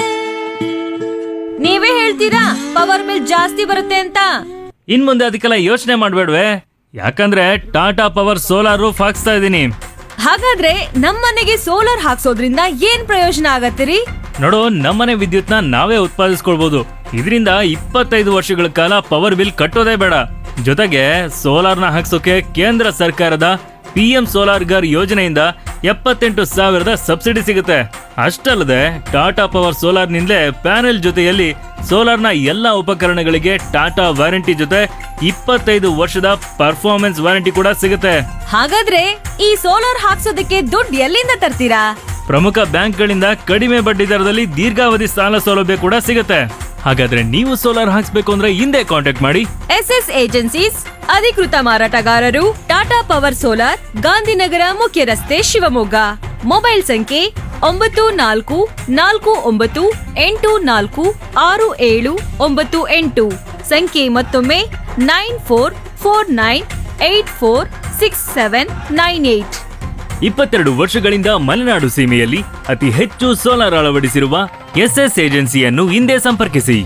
ನೀವೇ ಹೇಳ್ತೀರಾ ಪವರ್ ಬಿಲ್ ಜಾಸ್ತಿ ಬರುತ್ತೆ ಅಂತ ಇನ್ ಮುಂದೆ ಅದಕ್ಕೆಲ್ಲ ಯೋಚನೆ ಮಾಡ್ಬೇಡ್ವೆ ಯಾಕಂದ್ರೆ ಟಾಟಾ ಪವರ್ ಸೋಲಾರ್ ರೂಫ್ ಹಾಕ್ಸ್ತಾ ಇದೀನಿ ಹಾಗಾದ್ರೆ ನಮ್ಮನೆಗೆ ಸೋಲಾರ್ ಹಾಕ್ಸೋದ್ರಿಂದ ಏನ್ ಪ್ರಯೋಜನ ಆಗತ್ತಿರಿ ನೋಡು ನಮ್ಮನೆ ವಿದ್ಯುತ್ನ ನಾವೇ ಉತ್ಪಾದಿಸ್ಕೊಳ್ಬಹುದು ಇದರಿಂದ ಇಪ್ಪತ್ತೈದು ವರ್ಷಗಳ ಕಾಲ ಪವರ್ ಬಿಲ್ ಕಟ್ಟೋದೇ ಬೇಡ ಜೊತೆಗೆ ಸೋಲಾರ್ನ ಹಾಕ್ಸೋಕೆ ಕೇಂದ್ರ ಸರ್ಕಾರದ ಪಿ ಎಂ ಸೋಲಾರ್ ಗರ್ ಯೋಜನೆಯಿಂದ ಎಪ್ಪತ್ತೆಂಟು ಸಾವಿರದ ಸಬ್ಸಿಡಿ ಸಿಗುತ್ತೆ ಅಷ್ಟಲ್ಲದೆ ಟಾಟಾ ಪವರ್ ಸೋಲಾರ್ನಿಂದಲೇ ಪ್ಯಾನೆಲ್ ಜೊತೆಯಲ್ಲಿ ಸೋಲಾರ್ನ ಎಲ್ಲ ಉಪಕರಣಗಳಿಗೆ ಟಾಟಾ ವಾರಂಟಿ ಜೊತೆ ಇಪ್ಪತ್ತೈದು ವರ್ಷದ ಪರ್ಫಾರ್ಮೆನ್ಸ್ ವಾರಂಟಿ ಕೂಡ ಸಿಗುತ್ತೆ ಹಾಗಾದ್ರೆ ಈ ಸೋಲಾರ್ ಹಾಕ್ಸೋದಕ್ಕೆ ದುಡ್ಡು ಎಲ್ಲಿಂದ ತರ್ತೀರಾ ಪ್ರಮುಖ ಬ್ಯಾಂಕ್ಗಳಿಂದ ಕಡಿಮೆ ಬಡ್ಡಿ ದರದಲ್ಲಿ ದೀರ್ಘಾವಧಿ ಸಾಲ ಸೌಲಭ್ಯ ಕೂಡ ಸಿಗುತ್ತೆ ಹಾಗಾದ್ರೆ ನೀವು ಸೋಲಾರ್ ಹಾಕ್ಸ್ಬೇಕು ಅಂದ್ರೆ ಹಿಂದೆ ಕಾಂಟ್ಯಾಕ್ಟ್ ಮಾಡಿ ಎಸ್ ಎಸ್ ಏಜೆನ್ಸೀಸ್ ಅಧಿಕೃತ ಮಾರಾಟಗಾರರು ಟಾಟಾ ಪವರ್ ಸೋಲಾರ್ ಗಾಂಧಿನಗರ ಮುಖ್ಯ ರಸ್ತೆ ಶಿವಮೊಗ್ಗ ಮೊಬೈಲ್ ಸಂಖ್ಯೆ ಒಂಬತ್ತು ನಾಲ್ಕು ನಾಲ್ಕು ಒಂಬತ್ತು ಎಂಟು ನಾಲ್ಕು ಆರು ಏಳು ಒಂಬತ್ತು ಎಂಟು ಸಂಖ್ಯೆ ಮತ್ತೊಮ್ಮೆ nine four four nine eight four six seven nine eight ಇಪ್ಪತ್ತೆರಡು ವರ್ಷಗಳಿಂದ ಮಲೆನಾಡು ಸೀಮೆಯಲ್ಲಿ ಅತಿ ಹೆಚ್ಚು ಸೋಲಾರ್ ಅಳವಡಿಸಿರುವ ಎಸ್ಎಸ್ ಏಜೆನ್ಸಿಯನ್ನು ಹಿಂದೆ ಸಂಪರ್ಕಿಸಿ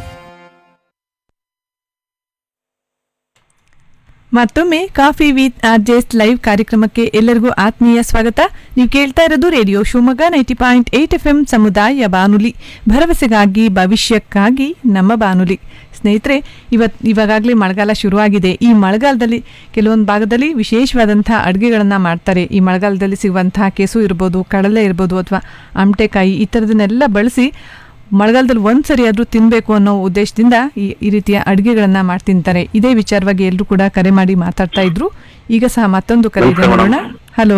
ಮತ್ತೊಮ್ಮೆ coffee with R J S live ಕಾರ್ಯಕ್ರಮಕ್ಕೆ ಎಲ್ಲರಿಗೂ ಆತ್ಮೀಯ ಸ್ವಾಗತ ನೀವು ಕೇಳ್ತಾ ಇರೋದು radio Shivamogga ninety point eight F M ಸಮುದಾಯ ಬಾನುಲಿ ಭರವಸೆಗಾಗಿ ಭವಿಷ್ಯಕ್ಕಾಗಿ ನಮ್ಮ ಬಾನುಲಿ ಸ್ನೇಹಿತರೆ ಇವತ್ ಇವಾಗಲೇ ಮಳೆಗಾಲ ಶುರುವಾಗಿದೆ ಈ ಮಳೆಗಾಲದಲ್ಲಿ ಕೆಲವೊಂದು ಭಾಗದಲ್ಲಿ ವಿಶೇಷವಾದಂಥ ಅಡುಗೆಗಳನ್ನು ಮಾಡ್ತಾರೆ ಈ ಮಳೆಗಾಲದಲ್ಲಿ ಸಿಗುವಂಥ ಕೆಸು ಇರ್ಬೋದು ಕಡಲೆ ಇರ್ಬೋದು ಅಥವಾ ಆಮಟೆಕಾಯಿ ಈ ಥರದನ್ನೆಲ್ಲ ಬಳಸಿ ಮಳೆಗಾಲದಲ್ಲಿ ಒಂದು ಸರಿ ಆದರೂ ತಿನ್ನಬೇಕು ಅನ್ನೋ ಉದ್ದೇಶದಿಂದ ಈ ಈ ರೀತಿಯ ಅಡುಗೆಗಳನ್ನು ಮಾಡಿ ತಿಂತಾರೆ ಇದೇ ವಿಚಾರವಾಗಿ ಎಲ್ಲರೂ ಕೂಡ ಕರೆ ಮಾಡಿ ಮಾತಾಡ್ತಾ ಇದ್ರು ಈಗ ಸಹ ಮತ್ತೊಂದು ಕರೆ ಇದೆ ನೋಡೋಣ ಹಲೋ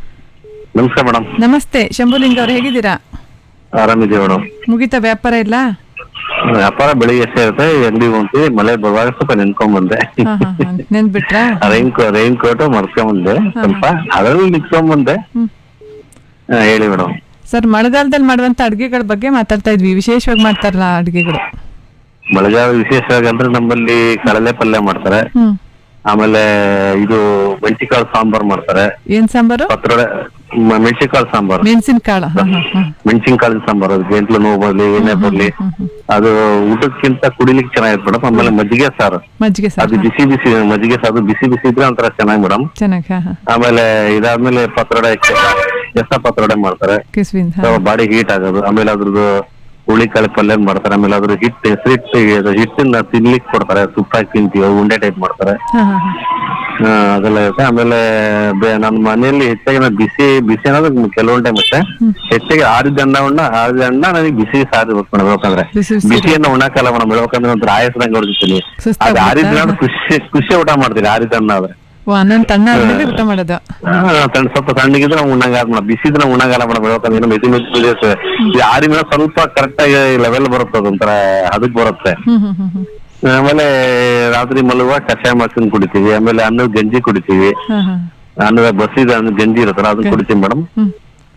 ನಮಸ್ಕಾರ ಮೇಡಮ್ ನಮಸ್ತೆ ಶಂಭುಲಿಂಗ ಅವ್ರು ಹೇಗಿದ್ದೀರಾ ಆರಾಮಿದ್ದೀವಿ ಮೇಡಮ್ ಮುಗಿತಾ ವ್ಯಾಪಾರ ಇಲ್ಲ ವ್ಯಾಪಾರ ಬೆಳಿಗ್ಗೆ ಎಷ್ಟೇ ಇರುತ್ತೆ ಅಂಗಡಿಗೆ ಹೋಗ್ತೀವಿ ಮಳೆ ಬರುವಾಗ ಸ್ವಲ್ಪ ನೆನ್ಕೊಂಡ್ ಬಂದೆ ಹಾ ಹಾ ಹಾ ನೆನ್ಬಿಟ್ರಾ ರೈನ್ ಕೋ ರೈನ್ ಕೋಟ್ ಮರ್ಕೊಂಡ್ ಬಂದೆ ಸ್ವಲ್ಪ ಅದ್ರಲ್ಲಿ ನಿಂತ್ಕೊಂಡ್ ಬಂದೆ ಹ್ಮ್. ಹಾ, ಹೇಳಿ ಮೇಡಮ್ ಸರ್ ಮಳೆಗಾಲದಲ್ಲಿ ಮಾಡುವಂಥ ಅಡುಗೆಗಳ ಬಗ್ಗೆ ಮಾತಾಡ್ತಾ ಇದ್ವಿ ವಿಶೇಷವಾಗಿ ಮಾಡ್ತಾರಲ್ಲ ಅಡುಗೆಗಳು ಮಳೆಗಾಲ ವಿಶೇಷವಾಗಿ ಅಂದ್ರೆ ನಮ್ಮಲ್ಲಿ ಕಡಲೆ ಪಲ್ಯ ಮಾಡ್ತಾರೆ ಹ್ಮ್ ಆಮೇಲೆ ಇದು ಮೆಣಸಿಕಾಳು ಸಾಂಬಾರ್ ಮಾಡ್ತಾರೆ ಏನ್ ಸಾಂಬಾರು ಪತ್ರೊಡೆ ಮ- ಮೆಣಸಿಕಾಳು ಸಾಂಬಾರ್ ಮೆಣಸಿನಕಾಳು ಹಾ ಹಾ ಹಾ ಮೆಣಸಿನಕಾಳು ಸಾಂಬಾರ್ ಅದು ಗಂಟ್ಲು ನೋವು ಬರ್ಲಿ ಏನೇ ಬರ್ಲಿ ಅದು ಊಟಕ್ಕಿಂತ ಕುಡಿಲಿಕ್ಕೆ ಚೆನ್ನಾಗಿರುತ್ತೆ ಮೇಡಮ್ ಆಮೇಲೆ ಮಜ್ಜಿಗೆ ಸಾರು ಮಜ್ಜಿಗೆ ಸಾರು ಅದು ಬಿಸಿ ಬಿಸಿ ಮಜ್ಜಿಗೆ ಸಾರು ಬಿಸಿ ಬಿಸಿ ಇದ್ರೆ ಒಂಥರ ಚೆನ್ನಾಗಿ ಮೇಡಮ್ ಚೆನ್ನಾಗಿ ಹಾ ಹಾ ಆಮೇಲೆ ಇದಾದ್ಮೇಲೆ ಪತ್ರೊಡೆ ಕೆಸ ಪತ್ರೊಡೆ ಮಾಡ್ತಾರೆ ಕಿಸ್ವಿನ್ ಹಾ ಬಾಡಿ ಹೀಟ್ ಆಗೋದು ಆಮೇಲೆ ಅದ್ರದ್ದು ಹುಳಿಕಾಳು ಪಲ್ಯ ಮಾಡ್ತಾರೆ ಆಮೇಲೆ ಅದ್ರ ಹಿಟ್ಟು ಹೆಸರಿಟ್ಟು ಇದು ಹಿಟ್ಟನ್ನ ತಿನ್ಲಿಕ್ಕೆ ಕೊಡ್ತಾರೆ ತುಪ್ಪ ಹಾಕಿ ತಿಂತೀವಿ ಉಂಡೆ ಟೈಪ್ ಮಾಡ್ತಾರೆ ಹಾ ಹಾ ಹಾ ಆ, ಅದೆಲ್ಲ ಇರುತ್ತೆ ಆಮೇಲೆ ಬೆ- ನನ್ನ ಮನೆಯಲ್ಲಿ ಹೆಚ್ಚಾಗಿ ನಾನು ಬಿಸಿ ಬಿಸಿ ಅನ್ನೋದು ಕೆಲವೊಂದು ಟೈಮ್ ಅಷ್ಟೇ ಹೆಚ್ಚಾಗಿ ಆರಿದ ಅನ್ನವನ್ನ ಆರಿದ ಅನ್ನ ನನಗೆ ಬಿಸಿ ಸಾರು ಬೇಕು ಮೇಡಮ್ ಯಾಕಂದ್ರೆ ಬಿಸಿ ಬಿಸಿ ಬಿಸಿಯನ್ನ ಉಣ್ಣಕ್ಕಲ್ಲ ಮೇಡಮ್ ಯಾಕಂದ್ರೆ ಒಂಥರ ಆಯಸ್ದಂಗೆ ಹೊಡ್ತೀನಿ ಅದು ಸುಸ್ತಾಗ್ಬಿಡುತ್ತಾ? ಆರಿದ ಅನ್ನ ಖುಷಿ ಖುಷಿ ಊಟ ಮಾಡ್ತೀನಿ ಆರಿದ ಅನ್ನ ಆದ್ರೆ ಓ ಅನ್ನ ತಣ್ಣ ಆದ್ಮೇಲೆ ಊಟ ಮಾಡೋದು ಆ, ತಣ್ಣ ಸ್ವಲ್ಪ ತಣ್ಣಗಿದ್ರೆ ನಾವು ಉಣ್ಣಂಗಾಗ ಮೇಡಮ್ ಬಿಸಿದ್ರೆ ಉಣ್ಣಂಗಲ್ಲ ಮೇಡಮ್ ಯಾಕಂದ್ರೆ ಏನೋ ಮೆದಿ ಮೆದಿ ಬಿಡಿಯುತ್ತೆ ಈ ಆರಿ ಮೇಲೆ ಸ್ವಲ್ಪ ಕರೆಕ್ಟ್ ಆಗಿ ಲೆವೆಲ್ ಬರುತ್ತೆ ಅದೊಂಥರ ಅದಕ್ಕೆ ಬರುತ್ತೆ ಹ್ಮ್ ಹ್ಮ್ ಹ್ಮ್ ಹ್ಮ್ ಆಮೇಲೆ ರಾತ್ರಿ ಮಲಗುವ ಕಷಾಯ ಮಾಡ್ಕೊಂಡು ಕುಡಿತೀವಿ ಆಮೇಲೆ ಅನ್ನದ ಗಂಜಿ ಕುಡಿತೀವಿ ಹಾ ಹಾ ಅನ್ನದ ಬಸಿದ ಅನ್ನ ಗಂಜಿ ಇರುತ್ತಲ್ಲ ಅದನ್ನ ಕುಡಿತೀವಿ ಮೇಡಮ್ ಹ್ಮ್.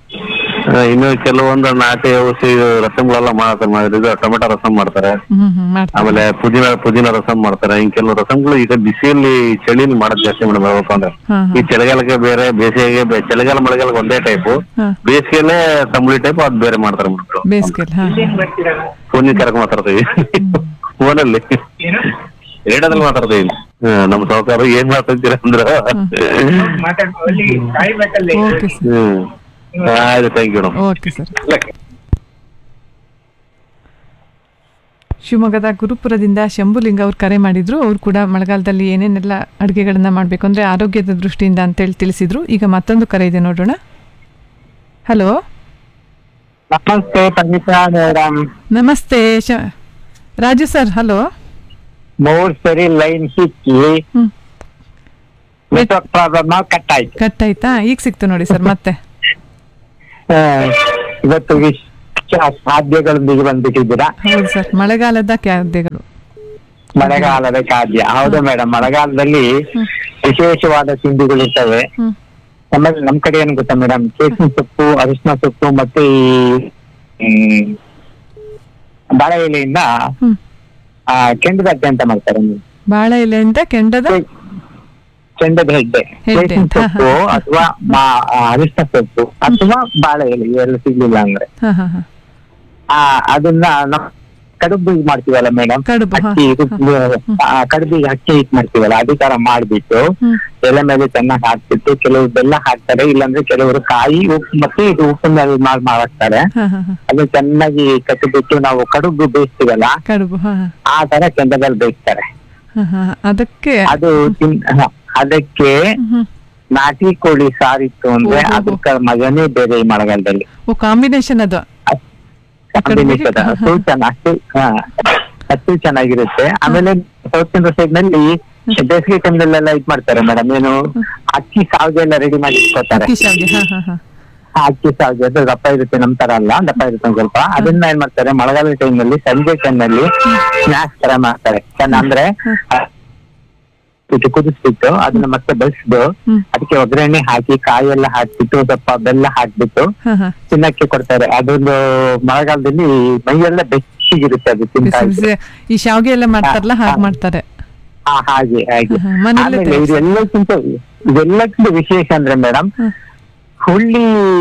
ಇನ್ನು ಕೆಲವೊಂದು ನಾಟಿ ಔಷಧಿ ರಸಂಗಳೆಲ್ಲ ಮಾಡ್ತಾರೆ ಮಾಡಿದ್ರೆ ಇದು ಟೊಮೆಟೊ ರಸಂ ಮಾಡ್ತಾರೆ ಹ್ಮ್ ಹ್ಮ್ ಮಾಡ್ತಾರೆ ಆಮೇಲೆ ಪುದೀನ ಪುದೀನ ರಸಂ ಮಾಡ್ತಾರೆ ಇನ್ ಕೆಲವು ರಸಂಗಳು ಈಗ ಬಿಸಿಯಲ್ಲಿ ಚಳಿಲಿ ಮಾಡೋದು ಜಾಸ್ತಿ ಮೇಡಮ್ ಹೇಳ್ಬೇಕಂದ್ರೆ ಹಾ ಈ ಚಳಿಗಾಲಕ್ಕೆ ಬೇರೆ ಬೇಸಿಗೆಗೆ ಬೇ- ಚಳಿಗಾಲ ಮಳೆಗಾಲಕ್ಕೆ ಒಂದೇ ಟೈಪು ಹಾ ಬೇಸಿಗೆಯಲ್ಲೇ ತಂಬುಳಿ ಟೈಪ್ ಅದು ಬೇರೆ ಮಾಡ್ತಾರೆ ಮೇಡಮ್ ಬೇಸಿಗೆಲ್ ಹಾ ಫೋನ್ ಕರೆಕ್ಟ್ ಮಾತಾಡ್ತೀವಿ ಫೋನಲ್ಲಿ ರೇಡಿಯೋದಲ್ಲಿ ಮಾತಾಡ್ತೀವಿ ಹ್ಮ್, ನಮ್ಮ ಸಾವುಕಾರ ಏನ್ ಮಾತಾಡ್ತೀರ ಅಂದ್ರ ಓಕೆ ಸರ್ ಹ್ಮ್ ಆಯ್ತು thank you madam okay sir ಶಿವಮೊಗ್ಗದ ಗುರುಪುರದಿಂದ ಶಂಭುಲಿಂಗ ಅವ್ರು ಕರೆ ಮಾಡಿದ್ರು ಅವ್ರು ಕೂಡ ಮಳೆಗಾಲದಲ್ಲಿ ಏನೇನೆಲ್ಲ ಅಡುಗೆಗಳನ್ನ ಮಾಡಬೇಕು ಅಂದರೆ ಆರೋಗ್ಯದ ದೃಷ್ಟಿಯಿಂದ ಅಂತೇಳಿ ತಿಳಿಸಿದ್ರು ಈಗ ಮತ್ತೊಂದು ಕರೆ ಇದೆ ನೋಡೋಣ ಹಲೋ ನಮಸ್ತೆ ಪಂಡಿತಾ ಮೇಡಮ್ ನಮಸ್ತೆ ಶ ರಾಜು ಸರ್ ಹಲೋ ಮೂರ್ ಸರಿ ಲೈನ್ ಸಿಕ್ಕಿ ನೆಟ್ವರ್ಕ್ ಪ್ರಾಬ್ಲಮ್ ಕಟ್ ಆಯ್ತು ಕಟ್ ಆಯ್ತಾ ಈಗ ಸಿಕ್ತು ನೋಡಿ ಸರ್ ಮತ್ತೆ ಆ, ಇವತ್ತು ವಿಶ್ ಖಾದ್ಯಗಳೊಂದಿಗೆ ಬಂದ್ಬಿಟ್ಟಿದ್ದೀರಾ ಹೌದು ಸರ್ ಮಳೆಗಾಲದ ಖಾದ್ಯಗಳು ಮಳೆಗಾಲದ ಖಾದ್ಯ ಹೌದು ಮೇಡಮ್ ಮಳೆಗಾಲದಲ್ಲಿ ವಿಶೇಷವಾದ ತಿಂಡಿಗಳು ಇರ್ತವೆ ಹ್ಮ್. ನಮ್ಮಲ್ಲಿ ನಮ್ ಕಡೆ ಏನ್ ಗೊತ್ತಾ ಮೇಡಮ್ ಕೇಸಿನ ಸೊಪ್ಪು ಅರಿಶಿನ ಸೊಪ್ಪು ಮತ್ತೆ ಈ ಹ್ಮ್, ಬಾಳೆ ಎಲೆಯಿಂದ ಆ ಕೆಂಡದ ಅಡ್ಡೆ ಅಂತ ಮಾಡ್ತಾರೆ ಬಾಳೆ ಎಲೆಯಿಂದ ಕೆಂಡದ ಚೆಂಡದ ಹೆಡ್ಡೆ ಹೆಡ್ಡೆ ಕೇಸಿನ ಅಂತ, ಹಾ, ಸೊಪ್ಪು ಅಥವಾ ಮಾ- ಆ, ಅರಿಶಿನ ಸೊಪ್ಪು ಅಥವಾ ಬಾಳೆ ಎಲೆ ಇವೆಲ್ಲ ಸಿಗ್ಲಿಲ್ಲ ಅಂದ್ರೆ ಹಾ ಹಾ ಹಾ ಆ ಅದನ್ನ ನಮ್ ಕಡುಬು ಇದ್ ಮಾಡ್ತೀವಲ್ಲ ಮೇಡಮ್ ಕಡುಬು, ಹಾ. ಅಕ್ಕಿ ರುಬ್ಬಿ- ಆ, ಕಡುಬಿಗೆ ಅಕ್ಕಿ ಹಿಟ್ ಮಾಡ್ತೀವಲ್ಲ ಅದೇ ತರ ಮಾಡ್ಬಿಟ್ಟು ಎಲೆ ಮೇಲೆ ಚೆನ್ನಾಗಿ ಹಾಕ್ಬಿಟ್ಟು ಕೆಲವರು ಬೆಲ್ಲ ಹಾಕ್ತಾರೆ ಇಲ್ಲಾಂದ್ರೆ ಕೆಲವರು ಕಾಯಿ ಉಪ್ಪು ಮತ್ತೆ ಇದು ಉಪ್ಪಿನಲ್ಲಿ ಮಾಡಿ ಮಾಡಾಕ್ತಾರೆ ಹಾ ಹಾ ಹಾ ಅದು ಚೆನ್ನಾಗಿ ಕಟ್ಟಿಬಿಟ್ಟು ನಾವು ಕಡುಬು ಬೇಯಿಸ್ತೀವಲ್ಲ ಕಡುಬು ಹಾ ಹಾ ಆ ತರ ಕೆಂಡದಲ್ಲಿ ಬೇಯಿಸ್ತಾರೆ ಹಾ ಹಾ ಅದಕ್ಕೆ ಅದು ತಿನ್- ಹ, ಅದಕ್ಕೆ ನಾಟಿ ಕೋಳಿ ಸಾರಿತ್ತು ಅಂದ್ರೆ ಓಹೋ. ಅದಕ್ಕ ಮಗನೇ ಬೇರೆ ಈ ಮಳೆಗಾಲದಲ್ಲಿ ಓ ಕಾಂಬಿನೇಷನ್ ಅದು ಕಾಂಬಿನೇಷನ್ ಅಷ್ಟು ಚೆನ್ನ- ಅಷ್ಟು ಹಾ, ಅಷ್ಟು ಚೆನ್ನಾಗಿರುತ್ತೆ ಆಮೇಲೆ ಸೌತ್ ಇಂಡಿಯಾ ಸೈಡ್ ನಲ್ಲಿ ಬೇಸಿಗೆ ಟೈಮ್ನಲ್ಲೆಲ್ಲ ಇದ್ ಮಾಡ್ತಾರೆ ಮೇಡಮ್ ಏನು ಅಕ್ಕಿ ಸಾವಿಗೆ ಎಲ್ಲ ರೆಡಿ ಮಾಡಿ ಇಟ್ಕೋತಾರೆ ಅಕ್ಕಿ ಶಾವಿಗೆ ಹಾ ಹಾ ಹಾ ಆ ಅಕ್ಕಿ ಸಾವಿಗೆ ಅದು ದಪ್ಪ ಇರುತ್ತೆ ನಮ್ ತರ ಅಲ್ಲ ದಪ್ಪ ಇರುತ್ತೆ ಒಂದ್ ಸ್ವಲ್ಪ ಅದನ್ನ ಏನ್ ಮಾಡ್ತಾರೆ ಮಳೆಗಾಲದ ಟೈಮ್ ನಲ್ಲಿ ಸಂಜೆ ಟೈಮ್ ನಲ್ಲಿ ಸ್ನಾಕ್ಸ್ ತರ ಮಾಡ್ತಾರೆ ಚೆನ್ನ ಅಂದ್ರೆ ಆ, ಇದು ಕುದಿಸ್ಬಿಟ್ಟು ಅದನ್ನ ಮತ್ತೆ ಬೆಳೆಸ್ದು ಅದಕ್ಕೆ ಒಗ್ಗರಣೆ ಹಾಕಿ ಕಾಯಿ ಎಲ್ಲ ಹಾಕ್ಬಿಟ್ಟು ಸ್ವಲ್ಪ ಬೆಲ್ಲ ಹಾಕ್ಬಿಟ್ಟು ಹಾ ಹಾ ತಿನ್ನಕ್ಕೆ ಕೊಡ್ತಾರೆ ಅದೊಂದು ಮಳೆಗಾಲದಲ್ಲಿ ಮೈಯೆಲ್ಲ ಬೆಚ್ಚಗಿರುತ್ತೆ ಅದು ತಿಂತಾ ಬಿಸಿ ಇದ್ರೆ ಬಿಸಿ ಈ ಶಾವಿಗೆ ಎಲ್ಲ ಮಾಡ್ತಾರಲ್ಲ ಹಾಗೆ ಮಾಡ್ತಾರೆ ಹಾ, ಹಾಗೆ ಹಾಗೆ ಹಾ, ಮನೆಯಲ್ಲೇ ಆಮೇಲೆ ಇದೆಲ್ಲಕ್ಕಿಂತ ಇದೆಲ್ಲಕ್ಕಿಂತ ವಿಶೇಷ ಅಂದ್ರೆ ಮೇಡಮ್ ಹುಳ್ಳಿ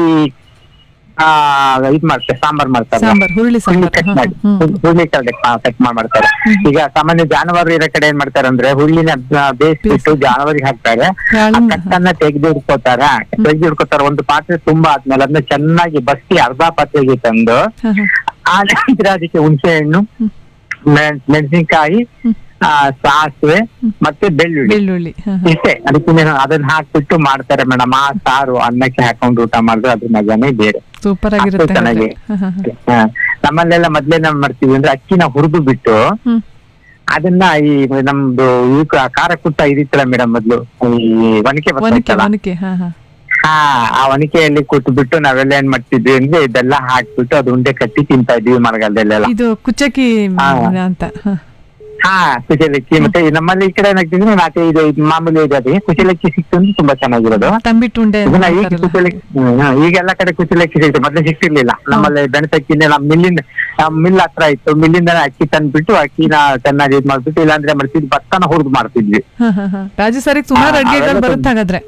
ಆ ಇದ್ ಮಾಡ್ತಾರೆ ಸಾಂಬಾರ್ ಮಾಡ್ತಾರೆ ಸಾಂಬಾರ್ ಹುರುಳಿ ಹುಳ್ಳಿ ಸಾಂಬಾರ್ ಕಟ್ ಹಾ, ಮಾಡಿ ಹ್ಮ್. ಹುಳ್ಳಿ ಕಟ್ ಮಾಡಿ ಮಾಡ್ತಾರೆ ಈಗ ಸಾಮಾನ್ಯ ಜಾನುವಾರು ಇರೋ ಕಡೆ ಏನ್ ಮಾಡ್ತಾರೆ ಅಂದ್ರೆ ಹುಳ್ಳಿನ ಆ, ಬೇಯಿಸ್ಬಿಟ್ಟು ಜಾನುವಾರಿಗೆ ಹಾಕ್ತಾರೆ ಆ ಕಟ್ಟನ್ನ ತೆಗೆದು ಇಡ್ಕೋತಾರ ತೆಗೆದು ಇಡ್ಕೋತಾರ ಒಂದು ಪಾತ್ರೆ ತುಂಬಾ ಆದ್ಮೇಲೆ ಅದನ್ನ ಚೆನ್ನಾಗಿ ಬಸ್ಸಿ ಅರ್ಧ ಪಾತ್ರೆಗೆ ತಂದು ಹಾ, ಹಾ. ಆ ನಂತರ ಅದಕ್ಕೆ ಹುಣಸೆ ಹಣ್ಣು ಮೆಣ್- ಮೆಣಸಿನ್ಕಾಯಿ ಆ, ಸಾಸಿವೆ ಮತ್ತೆ ಬೆಳ್ಳುಳ್ಳಿ ಬೆಳ್ಳುಳ್ಳಿ ಹಾ, ಹಾ. ಇಷ್ಟೇ ಅದಕ್ಕೆ ಅದನ್ನ ಹಾಕ್ಬಿಟ್ಟು ಮಾಡ್ತಾರೆ ಮೇಡಮ್ ಆ ಸಾರು ಅನ್ನಕ್ಕೆ ಹಾಕೊಂಡು ಊಟ ಮಾಡಿದ್ರೆ ಅದ್ರ ಮಜಾನೇ ಬೇರೆ ಸೂಪರ್ ಆಗಿರುತ್ತೆ ಅಷ್ಟು ಚೆನ್ನಾಗಿ. ಹಾ, ಹಾ, ಹಾ. ಹಾ. ನಮ್ಮಲ್ಲೆಲ್ಲ ಮೊದ್ಲೇನ ಮಾಡ್ತೀವಿ ಅಂದ್ರೆ ಅಕ್ಕಿನ ಹುರಿದು ಬಿಟ್ಟು ಹ್ಮ್. ಅದನ್ನ ಈ ನಮ್ದು ಈ ಕ- ಖಾರ ಕುಟ್ಟ ಇದಿತ್ತಲ್ಲ ಮೇಡಮ್ ಮೊದ್ಲು ಈ ಒನಕೆ ಒನಕೆ ಬರ್ತೈತಲ್ಲ ಒನಕೆ ಹಾ ಹಾ ಹಾ ಆ ಒನಕೆಯಲ್ಲಿ ಕುಟ್ಬಿಟ್ಟು ನಾವೆಲ್ಲ ಏನ್ ಮಾಡ್ತಿದ್ವಿ ಅಂದ್ರೆ ಇದೆಲ್ಲ ಹಾಕ್ಬಿಟ್ಟು ಅದು ಉಂಡೆ ಕಟ್ಟಿ ತಿಂತಾ ಇದ್ವಿ ಮಳೆಗಾಲದಲ್ಲೆಲ್ಲ ಇದು ಕುಚ್ಚಕ್ಕಿ ಹಾ. ಅಂತ ಹಾ. ಹಾ ಕುಚಲಕ್ಕಿ ಮತ್ತೆ ಈ ನಮ್ಮಲ್ಲಿ ಈ ಕಡೆ ಏನಾಗ್ತಿದ್ರೆ ನಾಟಿ ಇದು ಇದು ಮಾಮೂಲಿ ಇದೆ ಅದೇ ಕುಚಲಕ್ಕಿ ಸಿಕ್ತು ಅಂದ್ರೆ ತುಂಬಾ ಚೆನ್ನಾಗಿರೋದು ತಂಬಿಟ್ಟು ಉಂಡೆ ಅಂತ ಇದನ್ನ ಈಗ ಮಾಡ್ತಾರಲ್ಲ. ಕುಚಲಕ್ಕಿ ಹ್ಮ್, ಹಾ, ಈಗ ಎಲ್ಲ ಕಡೆ ಕುಚಲಕ್ಕಿ ಸಿಗುತ್ತೆ ಮೊದ್ಲು ಸಿಕ್ತಿರ್ಲಿಲ್ಲ ನಮ್ಮಲ್ಲಿ ಬೆಣಸಕ್ಕಿನೇ ನಮ್ಮ ಮಿಲ್ಲಿಂದ ಮಿಲ್ ಹತ್ರ ಇತ್ತು ಮಿಲ್ಲಿಂದ ಅಕ್ಕಿ ತಂದ್ಬಿಟ್ಟು ಅಕ್ಕಿನ ಚೆನ್ನಾಗಿ ಇದ್ ಮಾಡ್ಬಿಟ್ಟು ಇಲ್ಲಾಂದ್ರೆ ಮಾಡ್ತಿದ್ವಿ ಭತ್ತನ ಹುರಿದು ಮಾಡ್ತಿದ್ವಿ ಹಾ, ಹಾ, ಹಾ. ರಾಜು ಸರಿಗೆ ಸುಮಾರು ಹಾ, ಅಡ್ಗೆಗಳು ಅವೆಲ್ಲ ಬರುತ್ತೆ ಹಾಗಾದ್ರೆ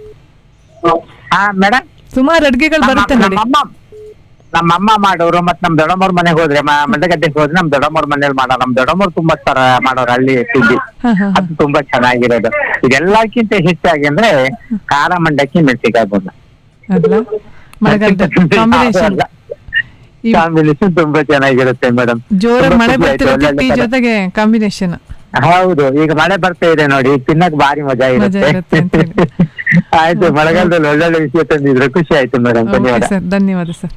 ಹಾ ಮೇಡಮ್ ಸುಮಾರು ಅಡ್ಗೆಗಳು ಬರುತ್ತೆ ನೋಡಿ ನಮ್ಮಮ್ಮ ನಮ್ಮಮ್ಮ ಮಾಡೋರು ಮತ್ ನಮ್ ದೊಡ್ಡಮ್ಮವ್ರ ಮನೆಗೆ ಹೋದ್ರೆ ಮ- ಮಂಡಗದ್ದೆಗೆ ಹೋದ್ರೆ ನಮ್ ದೊಡ್ಡಮ್ಮವ್ರ ಮನೇಲಿ ಮಾಡೋ ನಮ್ ದೊಡ್ಡಮ್ಮವ್ರು ತುಂಬಾ ತರ ಮಾಡೋರು ಹಳ್ಳಿ ತಿಂಡಿ ಹಾ, ಹಾ, ಹಾ. ಅದು ತುಂಬಾ ಚೆನ್ನಾಗಿರೋದು ಇದೆಲ್ಲಕ್ಕಿಂತ ಹೆಚ್ಚಾಗಿ ಅಂದ್ರೆ ಖಾರ ಮಂಡಕ್ಕಿ ಮೆಣಸಿಕಾಯಿ ಬಂದ ಅಲ್ಲ ಮಳೆಗಾಲದ ಕಾಂಬಿನೇಷನ್ ಕಾಂಬಿನೇಷನ್ ತುಂಬಾ ಚೆನ್ನಾಗಿರುತ್ತೆ ಮೇಡಮ್ ಜೋರಾಗಿ ಮಳೆ ಬರ್ತಿರುತ್ತೆ ಟೀ ಜೊತೆಗೆ ಕಾಂಬಿನೇಷನ್ ಹೌದು ಈಗ ಮಳೆ ಬರ್ತಾ ಇದೆ ನೋಡಿ ತಿನ್ನಕ್ ಭಾರಿ ಮಜಾ ಮಜಾ ಇರುತ್ತೆ ಇರುತ್ತೆ ಆಯ್ತು ಮಳೆಗಾಲದಲ್ಲಿ ಒಳ್ಳೊಳ್ಳೆ ವಿಷಯ ತಂದಿದ್ರೆ ಖುಷಿ ಆಯ್ತು ಮೇಡಮ್ ಧನ್ಯವಾದ ಸರ್ ಧನ್ಯವಾದ ಸರ್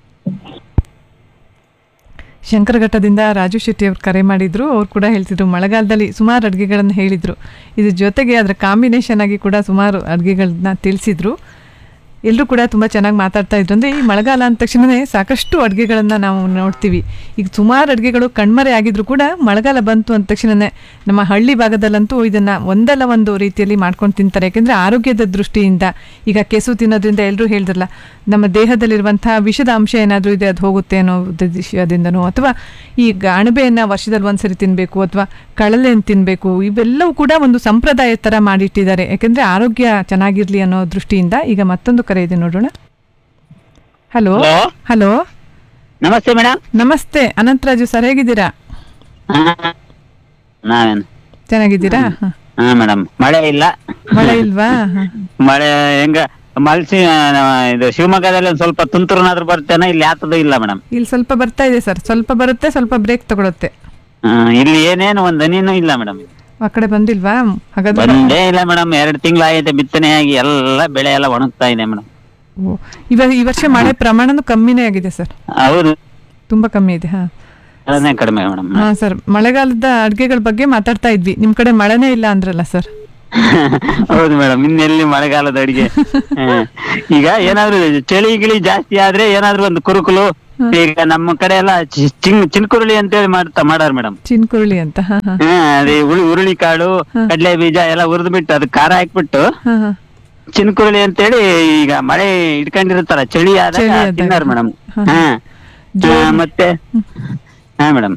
ಶಂಕರಘಟ್ಟದಿಂದ ರಾಜು ಶೆಟ್ಟಿ ಅವ್ರು ಕರೆ ಮಾಡಿದ್ರು ಅವ್ರು ಕೂಡ ಹೇಳ್ತಿದ್ರು ಮಳೆಗಾಲದಲ್ಲಿ ಸುಮಾರು ಅಡುಗೆಗಳನ್ನು ಹೇಳಿದರು ಇದ್ರ ಜೊತೆಗೆ ಅದರ ಕಾಂಬಿನೇಷನ್ ಆಗಿ ಕೂಡ ಸುಮಾರು ಅಡುಗೆಗಳನ್ನ ತಿಳಿಸಿದ್ರು ಎಲ್ಲರೂ ಕೂಡ ತುಂಬ ಚೆನ್ನಾಗಿ ಮಾತಾಡ್ತಾ ಇದ್ರು ಅಂದರೆ ಈ ಮಳೆಗಾಲ ಅಂದ ತಕ್ಷಣವೇ ಸಾಕಷ್ಟು ಅಡುಗೆಗಳನ್ನು ನಾವು ನೋಡ್ತೀವಿ ಈಗ ಸುಮಾರು ಅಡುಗೆಗಳು ಕಣ್ಮರೆ ಆಗಿದ್ರು ಕೂಡ ಮಳೆಗಾಲ ಬಂತು ಅಂದ ತಕ್ಷಣವೇ ನಮ್ಮ ಹಳ್ಳಿ ಭಾಗದಲ್ಲಂತೂ ಇದನ್ನು ಒಂದಲ್ಲ ಒಂದು ರೀತಿಯಲ್ಲಿ ಮಾಡ್ಕೊಂಡು ತಿಂತಾರೆ ಯಾಕೆಂದರೆ ಆರೋಗ್ಯದ ದೃಷ್ಟಿಯಿಂದ ಈಗ ಕೆಸು ತಿನ್ನೋದ್ರಿಂದ ಎಲ್ಲರೂ ಹೇಳಿದ್ರಲ್ಲ ನಮ್ಮ ದೇಹದಲ್ಲಿರುವಂಥ ವಿಷದ ಅಂಶ ಏನಾದರೂ ಇದೆ ಅದು ಹೋಗುತ್ತೆ ಅನ್ನೋ ವಿಷಯದಿಂದನೋ ಅಥವಾ ಈ ಅಣಬೆಯನ್ನು ವರ್ಷದಲ್ಲಿ ಒಂದ್ಸರಿ ತಿನ್ನಬೇಕು ಅಥವಾ ಕಳಲೆಯನ್ನು ತಿನ್ನಬೇಕು ಇವೆಲ್ಲವೂ ಕೂಡ ಒಂದು ಸಂಪ್ರದಾಯ ಥರ ಮಾಡಿಟ್ಟಿದ್ದಾರೆ ಯಾಕೆಂದರೆ ಆರೋಗ್ಯ ಚೆನ್ನಾಗಿರಲಿ ಅನ್ನೋ ದೃಷ್ಟಿಯಿಂದ ಈಗ ಮತ್ತೊಂದು ಕರೆ ಇದೆ ನೋಡೋಣ ಹಲೋ ಹಲೋ ನಮಸ್ತೆ ಮೇಡಮ್ ನಮಸ್ತೆ ಅನಂತರಾಜು ಸರ್ ಹೇಗಿದ್ದೀರಾ ನಾವೇನು ಚೆನ್ನಾಗಿದ್ದೀರಾ ಹ. ಹಾ ಮೇಡಮ್ ಮಳೆ ಇಲ್ಲ ಮಳೆ ಇಲ್ವಾ ಹ. ಮಳೆ ಹೆಂಗ ಮಲ್ಸಿ ಇದು ಶಿವಮೊಗ್ಗದಲ್ಲಿ ಒಂದ್ ಸ್ವಲ್ಪ ತುಂತುರುನಾದ್ರೂ ಬರ್ತೇನೆ ಇಲ್ಲಿ ಯಾತದು ಇಲ್ಲ ಮೇಡಮ್ ಇಲ್ಲಿ ಸ್ವಲ್ಪ ಬರ್ತಾ ಇದೆ ಸರ್ ಸ್ವಲ್ಪ ಬರುತ್ತೆ ಸ್ವಲ್ಪ ಬ್ರೇಕ್ ತಗೊಳುತ್ತೆ ಇಲ್ಲಿ ಏನೇನು ಒಂದ್ ಹನಿನೂ ಇಲ್ಲ ಮೇಡಮ್ ಆ ಕಡೆ ಬಂದಿಲ್ವಾ ಹಾಗಾದ್ರೆ ಬಂದೇ ಇಲ್ಲ ಮೇಡಮ್ ಎರಡ್ ತಿಂಗಳಾಗೈತೆ ಬಿತ್ತನೆ ಆಗಿ ಎಲ್ಲ ಬೆಳೆ ಎಲ್ಲ ಒಣಗ್ತಾ ಇದೆ ಮೇಡಮ್ ಓ, ಇವ ಈ ವರ್ಷ ಮಳೆ ಪ್ರಮಾಣನೂ ಕಮ್ಮಿನೇ ಆಗಿದೆ ಸರ್ ಹೌದು ತುಂಬಾ ಕಮ್ಮಿ ಇದೆ ಹಾ ಅದನ್ನೇ ಕಡಿಮೆ ಮೇಡಮ್ ಹಾ ಸರ್ ಮಳೆಗಾಲದ ಅಡ್ಗೆಗಳ ಬಗ್ಗೆ ಮಾತಾಡ್ತಾ ಇದ್ವಿ ನಿಮ್ ಕಡೆ ಮಳೆನೇ ಇಲ್ಲ ಅಂದ್ರಲ್ಲ ಸರ್ ಹೌದು ಮೇಡಮ್ ಇನ್ನೆಲ್ಲಿ ಮಳೆಗಾಲದ ಅಡಿಗೆ ಹ್ಮ್. ಈಗ ಏನಾದ್ರು ಚಳಿ ಗಿಳಿ ಜಾಸ್ತಿ ಆದ್ರೆ ಏನಾದ್ರು ಒಂದು ಕುರುಕುಲು ಈಗ ನಮ್ಮ ಕಡೆ ಎಲ್ಲ ಚಿ- ಚಿನ್ ಚಿನ್ಕುರುಳಿ ಅಂತೇಳಿ ಮಾಡ್ತಾ ಮಾಡಾರ ಮೇಡಮ್ ಚಿನ್ಕುರುಳಿ ಅಂತ ಹಾ ಹಾ ಅದೇ ಉಳಿ ಉರುಳಿ ಕಾಳು ಕಡ್ಲೆ ಬೀಜ ಎಲ್ಲ ಹುರಿದು ಬಿಟ್ಟು ಅದಕ್ಕೆ ಖಾರ ಹಾಕ್ಬಿಟ್ಟು ಹಾ ಹಾ ಚಿನ್ಕುರುಳಿ ಅಂತೇಳಿ ಈಗ ಮಳೆ ಇಟ್ಕೊಂಡಿರುತ್ತಲ್ಲ ಚಳಿ ಆದಾಗ ಚಳಿ ಆದಾಗ. ತಿನ್ನಾರ ಮೇಡಮ್ ಹಾ. ಹಾ ಆ, ಮತ್ತೆ ಹಾ ಮೇಡಮ್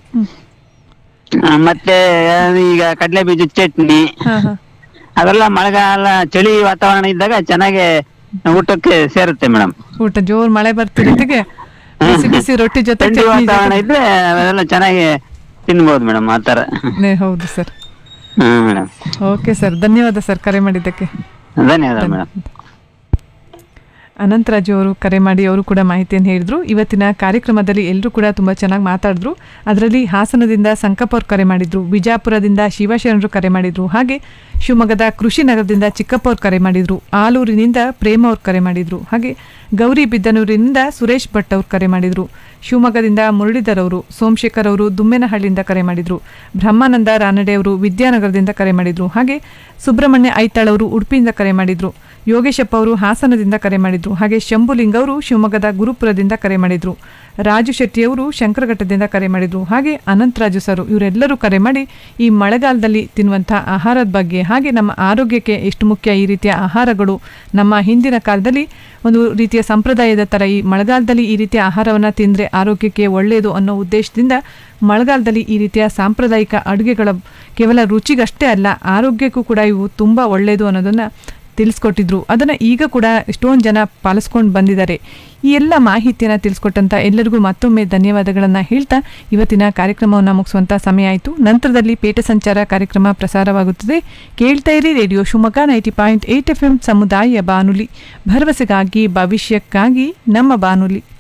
ಮತ್ತೆ ಈಗ ಕಡ್ಲೆ ಬೀಜ ಚಟ್ನಿ ಹಾ ಹಾ ಅವೆಲ್ಲ ಮಳೆಗಾಲ ಚಳಿ ವಾತಾವರಣ ಇದ್ದಾಗ ಚೆನ್ನಾಗಿ ಊಟಕ್ಕೆ ಸೇರುತ್ತೆ ಮೇಡಮ್ ಊಟ ಜೋರ್ ಮಳೆ ಬರ್ತಿರೋದಿಗೆ ಬಿಸಿ ಬಿಸಿ ರೊಟ್ಟಿ ಜೊತೆ ಥಂಡಿ ಚಟ್ನಿ ವಾತಾವರಣ ಜೊತೆ- ಇದ್ರೆ ಅವೆಲ್ಲ ಚೆನ್ನಾಗಿ ತಿನ್ಬೋದು ಮೇಡಮ್ ಆತರ ನೇ, ಹೌದು sir hmm madam okay sir ಧನ್ಯವಾದ ಸರ್ ಕರೆ ಮಾಡಿದ್ದಕ್ಕೆ ಧನ್ಯವಾದ ಮೇಡಮ್ ಅನಂತರಾಜು ಅವರು ಕರೆ ಮಾಡಿ ಅವರು ಕೂಡ ಮಾಹಿತಿಯನ್ನು ಹೇಳಿದ್ರು ಇವತ್ತಿನ ಕಾರ್ಯಕ್ರಮದಲ್ಲಿ ಎಲ್ಲರೂ ಕೂಡ ತುಂಬ ಚೆನ್ನಾಗಿ ಮಾತಾಡಿದ್ರು ಅದರಲ್ಲಿ ಹಾಸನದಿಂದ ಸಂಕಪ್ಪ ಅವ್ರು ಕರೆ ಮಾಡಿದ್ರು ಬಿಜಾಪುರದಿಂದ ಶಿವಶರಣರು ಕರೆ ಮಾಡಿದ್ರು ಹಾಗೆ ಶಿವಮೊಗ್ಗದ ಕೃಷಿ ನಗರದಿಂದ ಚಿಕ್ಕಪ್ಪ ಅವ್ರು ಕರೆ ಮಾಡಿದ್ರು ಆಲೂರಿನಿಂದ ಪ್ರೇಮ ಅವ್ರು ಕರೆ ಮಾಡಿದ್ರು ಹಾಗೆ ಗೌರಿ ಬಿದ್ದನೂರಿನಿಂದ ಸುರೇಶ್ ಭಟ್ ಅವ್ರು ಕರೆ ಮಾಡಿದ್ರು ಶಿವಮೊಗ್ಗದಿಂದ ಮುರಳೀಧರ್ ಅವರು ಸೋಮಶೇಖರ್ ಅವರು ದುಮ್ಮೇನಹಳ್ಳಿಯಿಂದ ಕರೆ ಮಾಡಿದ್ರು ಬ್ರಹ್ಮಾನಂದ ರಾನಡೆ ಅವರು ವಿದ್ಯಾನಗರದಿಂದ ಕರೆ ಮಾಡಿದ್ರು ಹಾಗೆ ಸುಬ್ರಹ್ಮಣ್ಯ ಐತಾಳ್ ಅವರು ಉಡುಪಿಯಿಂದ ಕರೆ ಮಾಡಿದ್ರು ಯೋಗೇಶಪ್ಪ ಅವರು ಹಾಸನದಿಂದ ಕರೆ ಮಾಡಿದ್ರು ಹಾಗೆ ಶಂಭುಲಿಂಗ್ ಅವರು ಶಿವಮೊಗ್ಗದ ಗುರುಪುರದಿಂದ ಕರೆ ಮಾಡಿದ್ರು ರಾಜು ಶೆಟ್ಟಿ ಅವರು ಶಂಕರಘಟ್ಟದಿಂದ ಕರೆ ಮಾಡಿದ್ರು ಹಾಗೆ ಅನಂತರಾಜು ಸರ್ ಇವರೆಲ್ಲರೂ ಕರೆ ಮಾಡಿ ಈ ಮಳೆಗಾಲದಲ್ಲಿ ತಿನ್ನುವಂಥ ಆಹಾರದ ಬಗ್ಗೆ ಹಾಗೆ ನಮ್ಮ ಆರೋಗ್ಯಕ್ಕೆ ಎಷ್ಟು ಮುಖ್ಯ ಈ ರೀತಿಯ ಆಹಾರಗಳು ನಮ್ಮ ಹಿಂದಿನ ಕಾಲದಲ್ಲಿ ಒಂದು ರೀತಿಯ ಸಂಪ್ರದಾಯದ ಥರ ಈ ಮಳೆಗಾಲದಲ್ಲಿ ಈ ರೀತಿಯ ಆಹಾರವನ್ನು ತಿಂದರೆ ಆರೋಗ್ಯಕ್ಕೆ ಒಳ್ಳೆಯದು ಅನ್ನೋ ಉದ್ದೇಶದಿಂದ ಮಳೆಗಾಲದಲ್ಲಿ ಈ ರೀತಿಯ ಸಾಂಪ್ರದಾಯಿಕ ಅಡುಗೆಗಳ ಕೇವಲ ರುಚಿಗಷ್ಟೇ ಅಲ್ಲ ಆರೋಗ್ಯಕ್ಕೂ ಕೂಡ ಇವು ತುಂಬ ಒಳ್ಳೆಯದು ಅನ್ನೋದನ್ನು ತಿಳಿಸ್ಕೊಟ್ಟಿದ್ರು ಅದನ್ನು ಈಗ ಕೂಡ ಎಷ್ಟೊಂದು ಜನ ಪಾಲಿಸ್ಕೊಂಡು ಬಂದಿದ್ದಾರೆ ಈ ಎಲ್ಲ ಮಾಹಿತಿಯನ್ನು ತಿಳಿಸ್ಕೊಟ್ಟಂಥ ಎಲ್ಲರಿಗೂ ಮತ್ತೊಮ್ಮೆ ಧನ್ಯವಾದಗಳನ್ನು ಹೇಳ್ತಾ ಇವತ್ತಿನ ಕಾರ್ಯಕ್ರಮವನ್ನು ಮುಗಿಸುವಂಥ ಸಮಯ ಆಯಿತು ನಂತರದಲ್ಲಿ ಪೇಟ ಸಂಚಾರ ಕಾರ್ಯಕ್ರಮ ಪ್ರಸಾರವಾಗುತ್ತದೆ ಕೇಳ್ತಾ ಇರಿ radio Shivamogga ninety point eight F M ಸಮುದಾಯ ಬಾನುಲಿ ಭರವಸೆಗಾಗಿ ಭವಿಷ್ಯಕ್ಕಾಗಿ ನಮ್ಮ ಬಾನುಲಿ